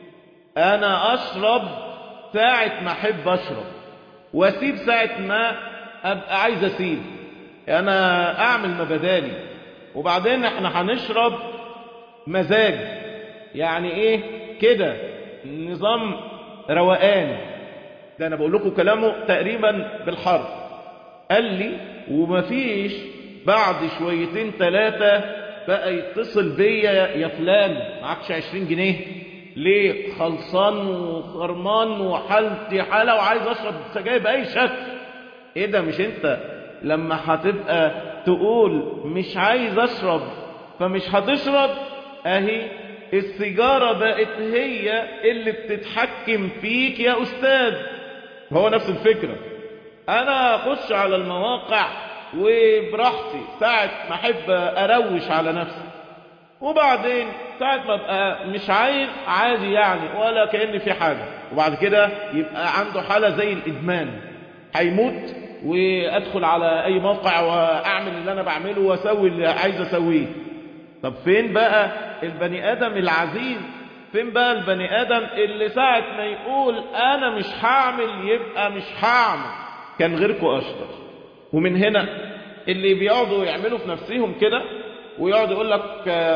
انا اشرب ساعة ما احب اشرب واسيب ساعة ما ابقى عايز اسيب انا اعمل ما بدالي وبعدين احنا هنشرب مزاج يعني ايه كده نظام روقان ده انا بقول لكم كلامه تقريبا بالحرف قال لي ومفيش بعد شويتين ثلاثة بقى يتصل بيا يا فلان معكش عشرين جنيه ليه خلصان وخرمان وحالتي حالة وعايز اشرب سجاير بأي شكل ايه ده مش انت لما هتبقى تقول مش عايز اشرب فمش هتشرب اهي السيجارة بقت هي اللي بتتحكم فيك يا استاذ هو نفس الفكرة انا اخش على المواقع وبراحتي ساعة ما احب اروش على نفسي وبعدين ساعة ما ابقى مش عايز عادي يعني ولا كأن في حاجة وبعد كده يبقى عنده حالة زي الادمان هيموت وادخل على اي موقع واعمل اللي انا بعمله واسوي اللي عايز اسويه طب فين بقى البني ادم العزيز فين بقى البني ادم اللي ساعة ما يقول انا مش هعمل يبقى مش هعمل كان غيركم اشطر ومن هنا اللي بيقعدوا يعملوا في نفسهم كده ويقعد يقول لك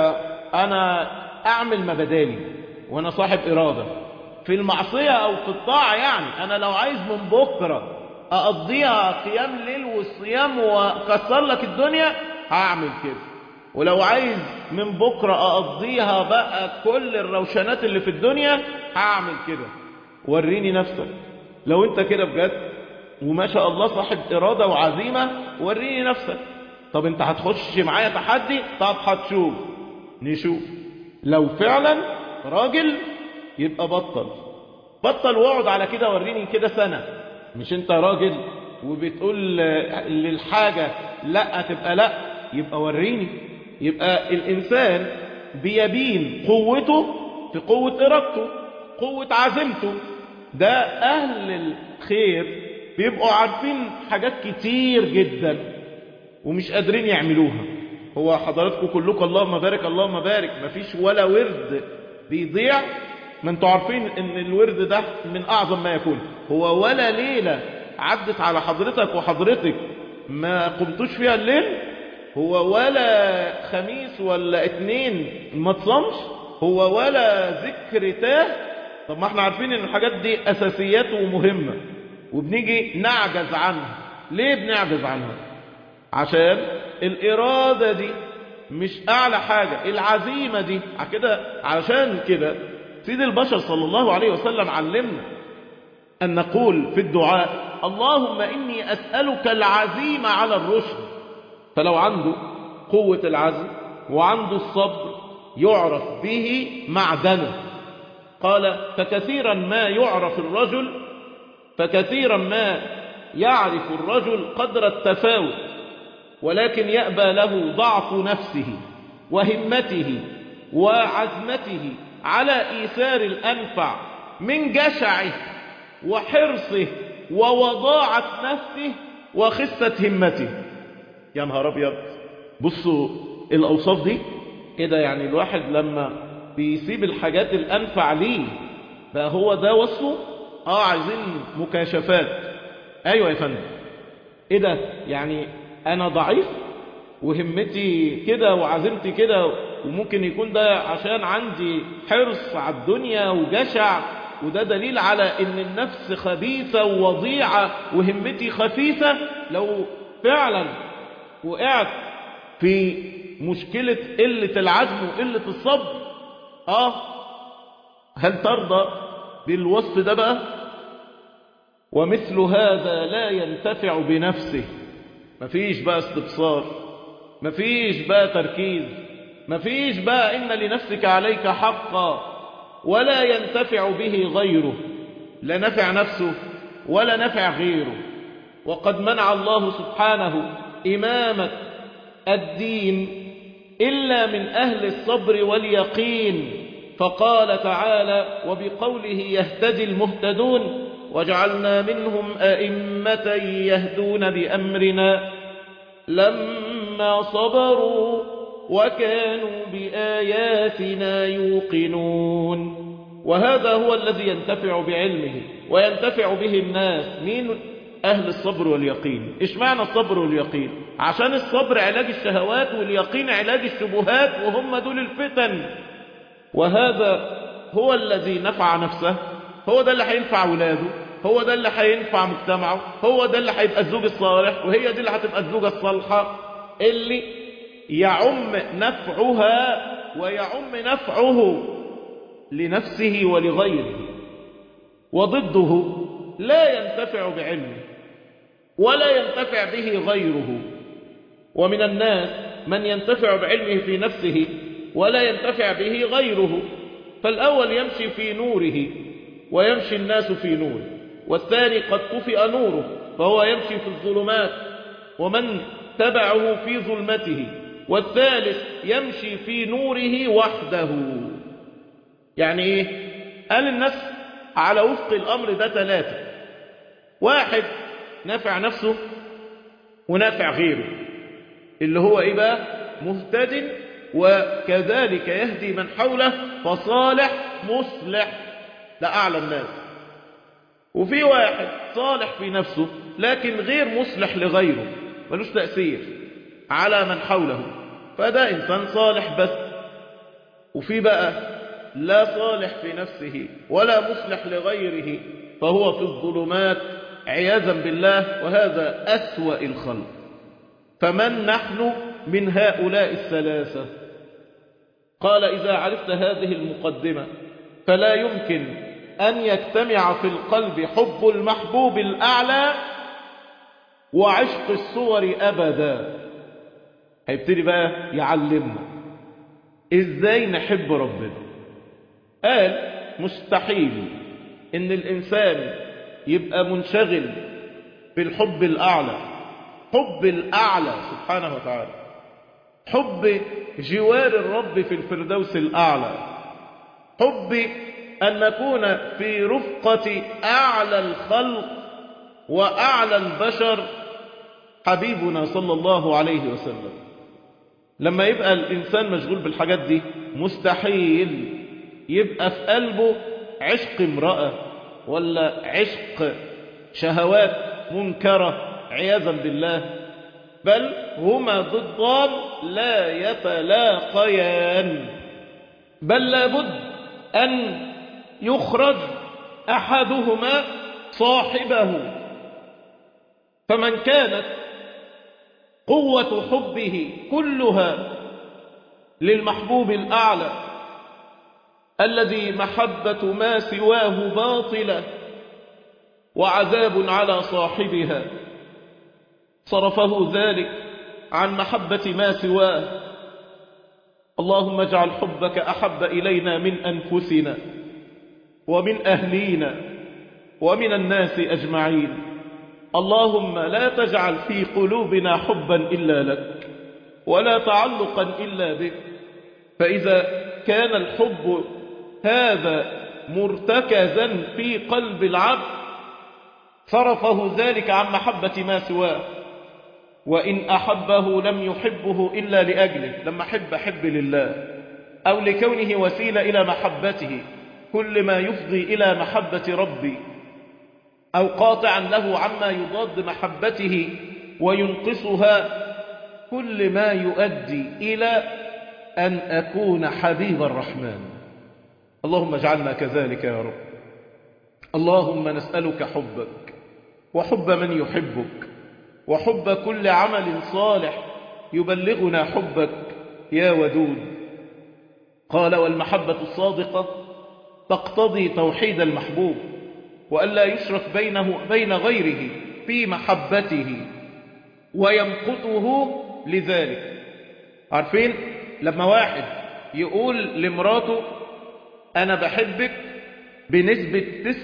انا اعمل ما بدالي وانا صاحب اراده في المعصيه او في الطاعه يعني انا لو عايز من بكره اقضيها قيام ليل والصيام واكسر لك الدنيا هعمل كده ولو عايز من بكره اقضيها بقى كل الروشنات اللي في الدنيا هعمل كده وريني نفسك لو انت كده بجد وما شاء الله صاحب اراده وعزيمه وريني نفسك طب انت هتخش معايا تحدي طب هتشوف نشوف لو فعلا راجل يبقى بطل بطل واقعد على كده وريني كده سنة مش انت راجل وبتقول للحاجة لا تبقى لا يبقى وريني يبقى الإنسان بيبين قوته في قوة إرادته قوة عزيمته ده أهل الخير بيبقوا عارفين حاجات كتير جدا ومش قادرين يعملوها هو حضراتكم كلكم اللهم بارك اللهم بارك مفيش ولا ورد بيضيع ما انتوا عارفين ان الورد ده من اعظم ما يكون هو ولا ليلة عدت على حضرتك وحضرتك ما قمتوش فيها الليل هو ولا خميس ولا اتنين ما تصمش هو ولا ذكر تاه طب ما احنا عارفين ان الحاجات دي اساسيات ومهمة وبنيجي نعجز عنها ليه بنعجز عنها عشان الارادة دي مش اعلى حاجة العزيمة دي كده علشان كده سيد البشر صلى الله عليه وسلم علمنا ان نقول في الدعاء اللهم اني اسألك العزيمة على الرشد فلو عنده قوة العزم وعنده الصبر يعرف به معدنه قال فكثيرا ما يعرف الرجل فكثيرا ما يعرف الرجل قدر التفاوت ولكن يأبى له ضعف نفسه وهمته وعزمته على إيثار الأنفع من جشعه وحرصه ووضاعة نفسه وخسة همته يا نهار أبيض بصوا الأوصاف دي كده يعني الواحد لما بيسيب الحاجات الأنفع ليه بقى هو ده وصفه اه عايزين مكاشفات ايوه يا فندم ايه ده يعني انا ضعيف وهمتي كده وعزمتي كده وممكن يكون ده عشان عندي حرص على الدنيا وجشع وده دليل على ان النفس خبيثة ووضيعة وهمتي خفيفة لو فعلا وقعت في مشكلة قلة العزم وقلة الصبر اه هل ترضى بالوصف ده بقى ومثل هذا لا ينتفع بنفسه مفيش بقى استبصار مفيش بقى تركيز مفيش بقى إن لنفسك عليك حقا ولا ينتفع به غيره لا نفع نفسه ولا نفع غيره وقد منع الله سبحانه إمامة الدين إلا من أهل الصبر واليقين فقال تعالى وبقوله يهتدي المهتدون وجعلنا منهم أئمة يهدون بأمرنا لما صبروا وكانوا بآياتنا يوقنون وهذا هو الذي ينتفع بعلمه وينتفع به الناس مين أهل الصبر واليقين إيش معنى الصبر واليقين عشان الصبر علاج الشهوات واليقين علاج الشبهات وهم دول الفتن وهذا هو الذي نفع نفسه هو ده اللي هينفع ولاده هو ده اللي هينفع مجتمعه هو ده اللي هيبقى الزوج الصالح وهي دي اللي هتبقى الزوجة الصالحة اللي يعم نفعها ويعم نفعه لنفسه ولغيره وضده لا ينتفع بعلمه ولا ينتفع به غيره ومن الناس من ينتفع بعلمه في نفسه ولا ينتفع به غيره فالأول يمشي في نوره ويمشي الناس في نوره والثاني قد طفئ نوره فهو يمشي في الظلمات ومن تبعه في ظلمته والثالث يمشي في نوره وحده يعني ايه قال الناس على وفق الأمر ده ثلاثة واحد نافع نفسه ونافع غيره اللي هو ايه بقى مهتد وكذلك يهدي من حوله فصالح مصلح ده أعلى الناس وفي واحد صالح في نفسه لكن غير مصلح لغيره ملوش تأثير على من حوله فده إنسان صالح بس وفي بقى لا صالح في نفسه ولا مصلح لغيره فهو في الظلمات عياذا بالله وهذا أسوأ الخلق فمن نحن من هؤلاء الثلاثة قال إذا عرفت هذه المقدمة فلا يمكن أن يجتمع في القلب حب المحبوب الأعلى وعشق الصور أبدا هيبتدي بقى يعلمنا إزاي نحب ربنا قال مستحيل إن الإنسان يبقى منشغل بالحب الأعلى حب الأعلى سبحانه وتعالى حب جوار الرب في الفردوس الأعلى حب أن نكون في رفقة أعلى الخلق وأعلى البشر حبيبنا صلى الله عليه وسلم لما يبقى الإنسان مشغول بالحاجات دي مستحيل يبقى في قلبه عشق امرأة ولا عشق شهوات منكرة عياذا بالله بل هما ضدان لا يتلاقيان بل لابد أن يخرج أحدهما صاحبه فمن كانت قوة حبه كلها للمحبوب الأعلى الذي محبة ما سواه باطلة وعذاب على صاحبها صرفه ذلك عن محبة ما سواه اللهم اجعل حبك أحب إلينا من أنفسنا ومن أهلينا ومن الناس أجمعين اللهم لا تجعل في قلوبنا حبا إلا لك ولا تعلقا إلا بك فإذا كان الحب هذا مرتكزا في قلب العبد صرفه ذلك عن محبة ما سواه وإن أحبه لم يحبه إلا لأجله لما أحب أحب لله أو لكونه وسيلة إلى محبته كل ما يفضي إلى محبة ربي أو قاطعا له عما يضاد محبته وينقصها كل ما يؤدي إلى أن أكون حبيب الرحمن اللهم اجعلنا كذلك يا رب اللهم نسألك حبك وحب من يحبك وحب كل عمل صالح يبلغنا حبك يا ودود قال والمحبة الصادقة تقتضي توحيد المحبوب وألا يشرك بينه بين غيره في محبته ويمقته لذلك عارفين لما واحد يقول لمراته أنا بحبك بنسبة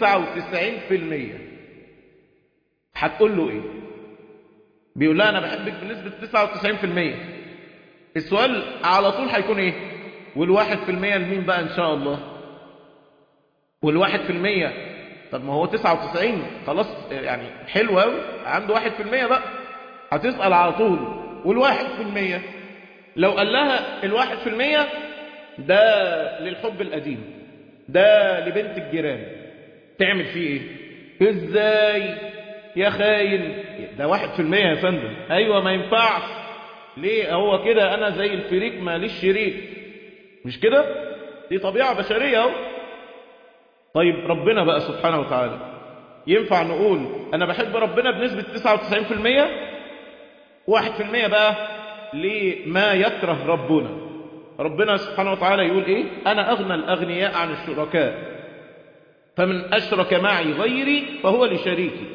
99% هتقول له إيه بيقول لها أنا بحبك بنسبة 99% السؤال على طول هيكون إيه والواحد في المية لمين بقى إن شاء الله والواحد في المية طب ما هو 99 خلاص يعني حلو قوي عنده واحد في المية بقى هتسأل على طول والواحد في المية لو قال لها الواحد في المية ده للحب القديم ده لبنت الجيران تعمل فيه ايه ازاي يا خاين ده واحد في المية يا فندم ايوه ما ينفعش ليه هو كده انا زي الفريق ماليش شريك مش كده دي طبيعة بشرية اهو طيب ربنا بقى سبحانه وتعالى ينفع نقول انا بحب ربنا بنسبة 99% واحد في المية بقى لما يكره ربنا ربنا سبحانه وتعالى يقول ايه انا اغنى الاغنياء عن الشركاء فمن اشرك معي غيري فهو لشريكي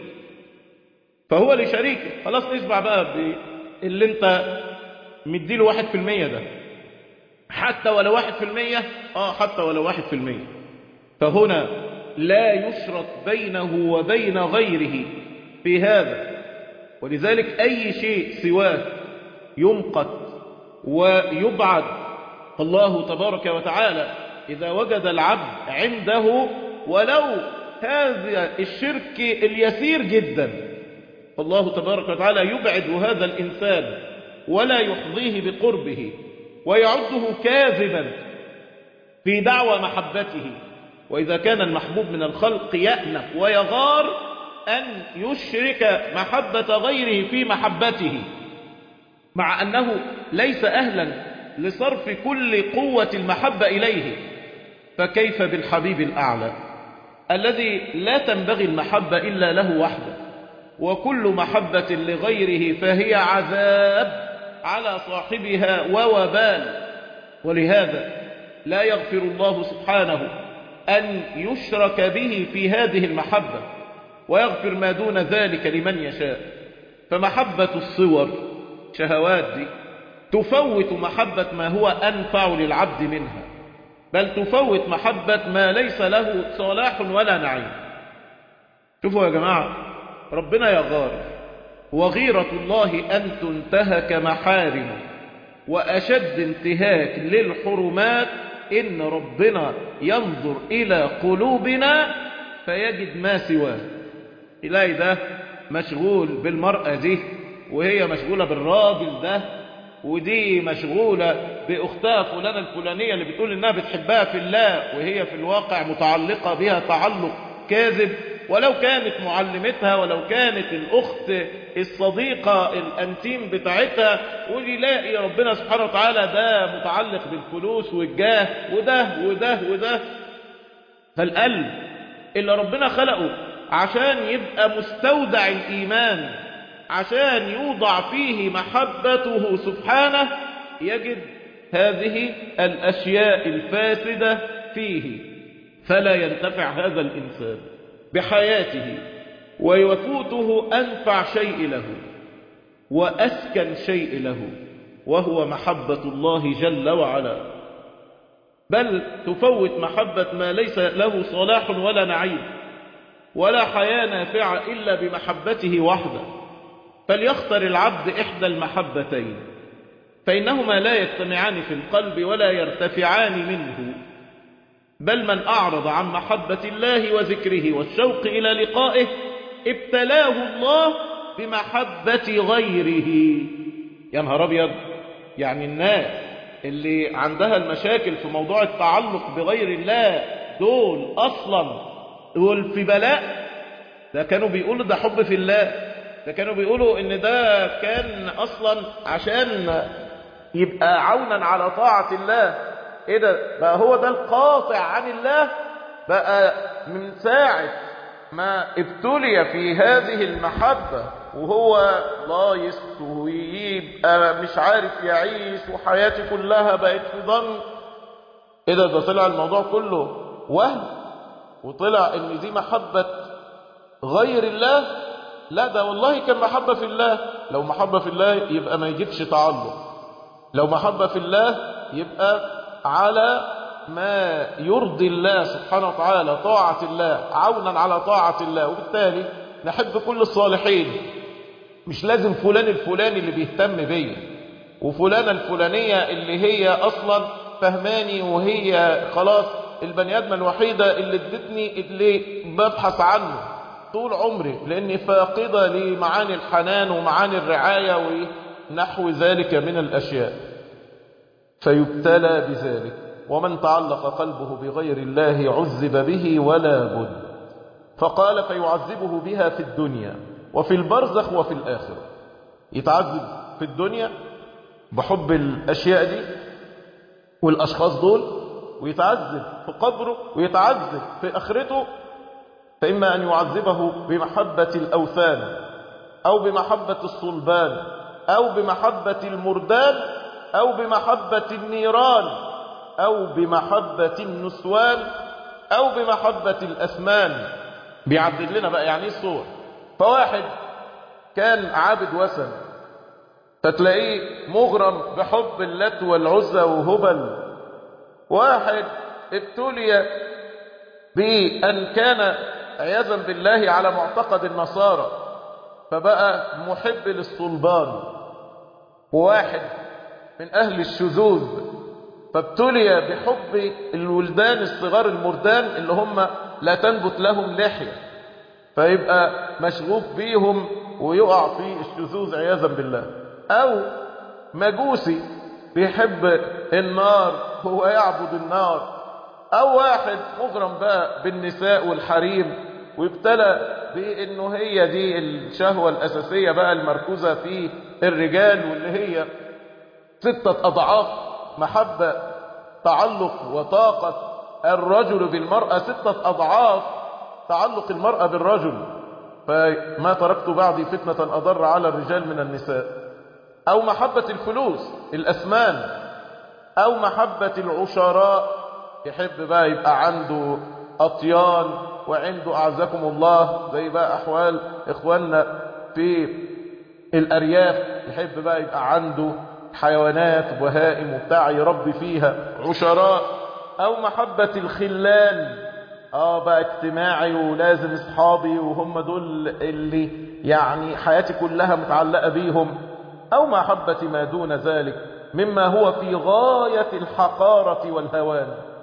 فهو لشريكي خلاص نسمع بقى اللي انت مديله واحد في المية ده حتى ولو واحد في المية اه حتى ولو واحد في المية فهنا لا يشرط بينه وبين غيره في هذا ولذلك أي شيء سواه يمقت ويبعد الله تبارك وتعالى إذا وجد العبد عنده ولو هذا الشرك اليسير جدا فالله تبارك وتعالى يبعد هذا الإنسان ولا يحظيه بقربه ويعده كاذبا في دعوى محبته وإذا كان المحبوب من الخلق يأنف ويغار أن يشرك محبة غيره في محبته مع أنه ليس أهلا لصرف كل قوة المحبة إليه فكيف بالحبيب الأعلى الذي لا تنبغي المحبة إلا له وحده وكل محبة لغيره فهي عذاب على صاحبها ووبال ولهذا لا يغفر الله سبحانه أن يشرك به في هذه المحبة ويغفر ما دون ذلك لمن يشاء فمحبة الصور شهوات دي تفوت محبة ما هو أنفع للعبد منها بل تفوت محبة ما ليس له صلاح ولا نعيم شوفوا يا جماعة ربنا يغار وغيرة الله أن تنتهك محارمه وأشد انتهاك للحرمات إن ربنا ينظر إلى قلوبنا فيجد ما سواه إلهي ده مشغول بالمرأة دي وهي مشغولة بالراجل ده ودي مشغولة بأختها فلانة الفلانية اللي بتقول إنها بتحبها في الله وهي في الواقع متعلقة بها تعلق كاذب ولو كانت معلمتها ولو كانت الأخت الصديقة الأنتيم بتاعتها ويلاقي ربنا سبحانه وتعالى ده متعلق بالفلوس والجاه وده وده وده فالقلب اللي ربنا خلقه عشان يبقى مستودع الإيمان عشان يوضع فيه محبته سبحانه يجد هذه الأشياء الفاسدة فيه فلا ينتفع هذا الإنسان بحياته ويفوته أنفع شيء له وأسكن شيء له وهو محبة الله جل وعلا بل تفوت محبة ما ليس له صلاح ولا نعيم ولا حياة نافعة إلا بمحبته وحده فليختر العبد إحدى المحبتين فإنهما لا يجتمعان في القلب ولا يرتفعان منه بل من أعرض عن محبة الله وذكره والشوق إلى لقائه ابتلاه الله بمحبة غيره يا نهار أبيض يعني الناس اللي عندها المشاكل في موضوع التعلق بغير الله دول أصلا دول في بلاء ده كانوا بيقولوا ده حب في الله ده كانوا بيقولوا ان ده كان اصلا عشان يبقى عونا على طاعة الله ايه ده بقى هو ده القاطع عن الله بقى من ساعة ما ابتلي في هذه المحبة وهو لايص ويبقى مش عارف يعيش وحياتي كلها بقت في ظن ايه ده ده طلع الموضوع كله وهم وطلع ان دي محبة غير الله لا ده والله كان محبة في الله لو محبة في الله يبقى ما يجيبش تعلق لو محبة في الله يبقى على ما يرضي الله سبحانه وتعالى طاعة الله عونا على طاعة الله وبالتالي نحب كل الصالحين مش لازم فلان الفلاني اللي بيهتم بيا وفلانة الفلانية اللي هي أصلا فهماني وهي خلاص البني آدمة الوحيدة اللي ادتني اللي ببحث عنه طول عمري لأني فاقدة لمعاني الحنان ومعاني الرعاية ونحو ذلك من الأشياء فيبتلى بذلك ومن تعلق قلبه بغير الله عذب به ولا بد فقال فيعذبه بها في الدنيا وفي البرزخ وفي الآخرة يتعذب في الدنيا بحب الأشياء دي والأشخاص دول ويتعذب في قبره ويتعذب في آخرته فإما أن يعذبه بمحبة الأوثان أو بمحبة الصلبان أو بمحبة المردان أو بمحبة النيران أو بمحبة النسوان أو بمحبة الأثمان بيعدد لنا بقى يعني الصور فواحد كان عابد وثن فتلاقيه مغرم بحب اللات والعزى وهبل واحد ابتلي بأن كان عياذا بالله على معتقد النصارى فبقى محب للصلبان وواحد من أهل الشذوذ فابتلي بحب الولدان الصغار المردان اللي هم لا تنبت لهم لحية فيبقى مشغوف بيهم ويقع في الشذوذ عياذا بالله أو مجوسي بيحب النار هو يعبد النار أو واحد مغرم بقى بالنساء والحريم ويبتلى بأنه هي دي الشهوة الأساسية بقى المركوزة في الرجال واللي هي ستة أضعاف محبة تعلق وطاقة الرجل بالمرأة ستة أضعاف تعلق المرأة بالرجل فما تركت بعدي فتنة أضر على الرجال من النساء أو محبة الفلوس الأثمان أو محبة العشراء يحب بقى يبقى عنده أطيان وعنده أعزكم الله زي بقى أحوال إخواننا في الأرياف يحب بقى يبقى عنده حيوانات وبهائم وبتاع يربي فيها عشراء أو محبة الخلان اه بقى اجتماعي ولازم اصحابي وهم دول اللي يعني حياتي كلها متعلقة بيهم او محبة ما دون ذلك مما هو في غاية الحقارة والهوان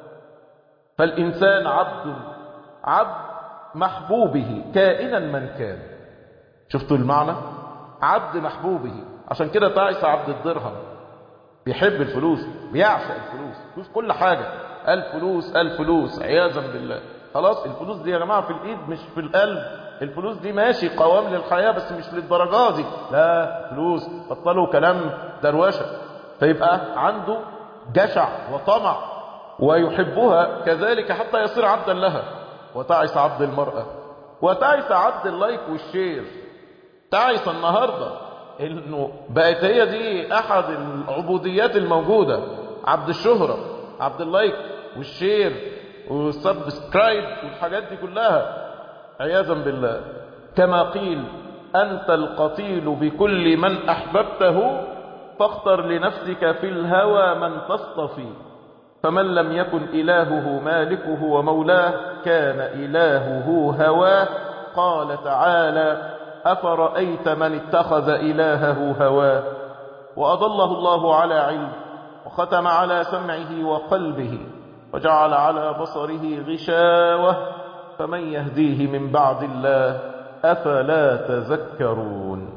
فالإنسان عبد عبد محبوبه كائنا من كان شفتوا المعنى عبد محبوبه عشان كده تعس عبد الدرهم بيحب الفلوس بيعشق الفلوس فلوس كل حاجة الفلوس الفلوس عياذا بالله خلاص الفلوس دي يا جماعة في الإيد مش في القلب الفلوس دي ماشي قوام للحياة بس مش للدرجة دي لا فلوس بطلوا كلام دروشة فيبقى عنده جشع وطمع ويحبها كذلك حتى يصير عبدا لها وتعس عبد المرأة وتعس عبد اللايك والشير تعس النهاردة انه بقت هي دي احد العبوديات الموجودة عبد الشهرة عبد اللايك والشير والسبسكرايب والحاجات دي كلها عياذا بالله كما قيل أنت القتيل بكل من أحببته فاختر لنفسك في الهوى من تصطفي فمن لم يكن إلهه مالكه ومولاه كان إلهه هواه قال تعالى أفرأيت من اتخذ إلهه هواه وأضله الله على علم وختم على سمعه وقلبه وجعل على بصره غشاوة فمن يهديه من بعد الله أفلا تذكرون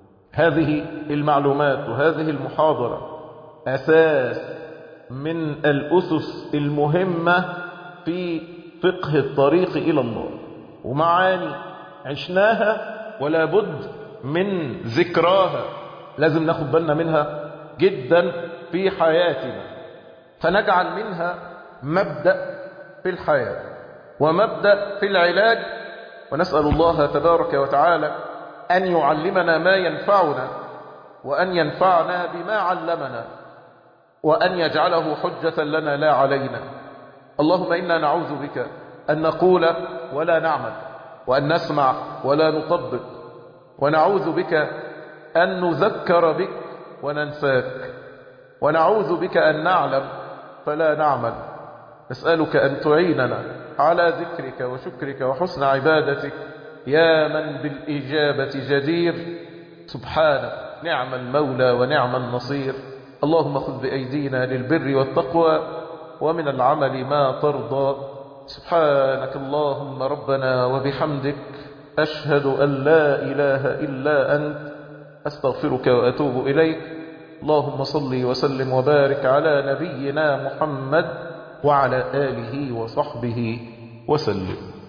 هذه المعلومات وهذه المحاضرة أساس من الأسس المهمة في فقه الطريق إلى الله ومعاني عشناها ولا بد من ذكراها لازم ناخد بالنا منها جدا في حياتنا فنجعل منها مبدأ في الحياة ومبدأ في العلاج ونسأل الله تبارك وتعالى أن يعلمنا ما ينفعنا وأن ينفعنا بما علمنا وأن يجعله حجة لنا لا علينا اللهم إنا نعوذ بك أن نقول ولا نعمل وأن نسمع ولا نطبق ونعوذ بك أن نذكر بك وننساك ونعوذ بك أن نعلم فلا نعمل نسألك أن تعيننا على ذكرك وشكرك وحسن عبادتك يا من بالإجابة جدير سبحانك نعم المولى ونعم النصير اللهم خذ بأيدينا للبر والتقوى ومن العمل ما ترضى سبحانك اللهم ربنا وبحمدك أشهد أن لا إله إلا أنت أستغفرك وأتوب إليك اللهم صل وسلم وبارك على نبينا محمد وعلى آله وصحبه وسلم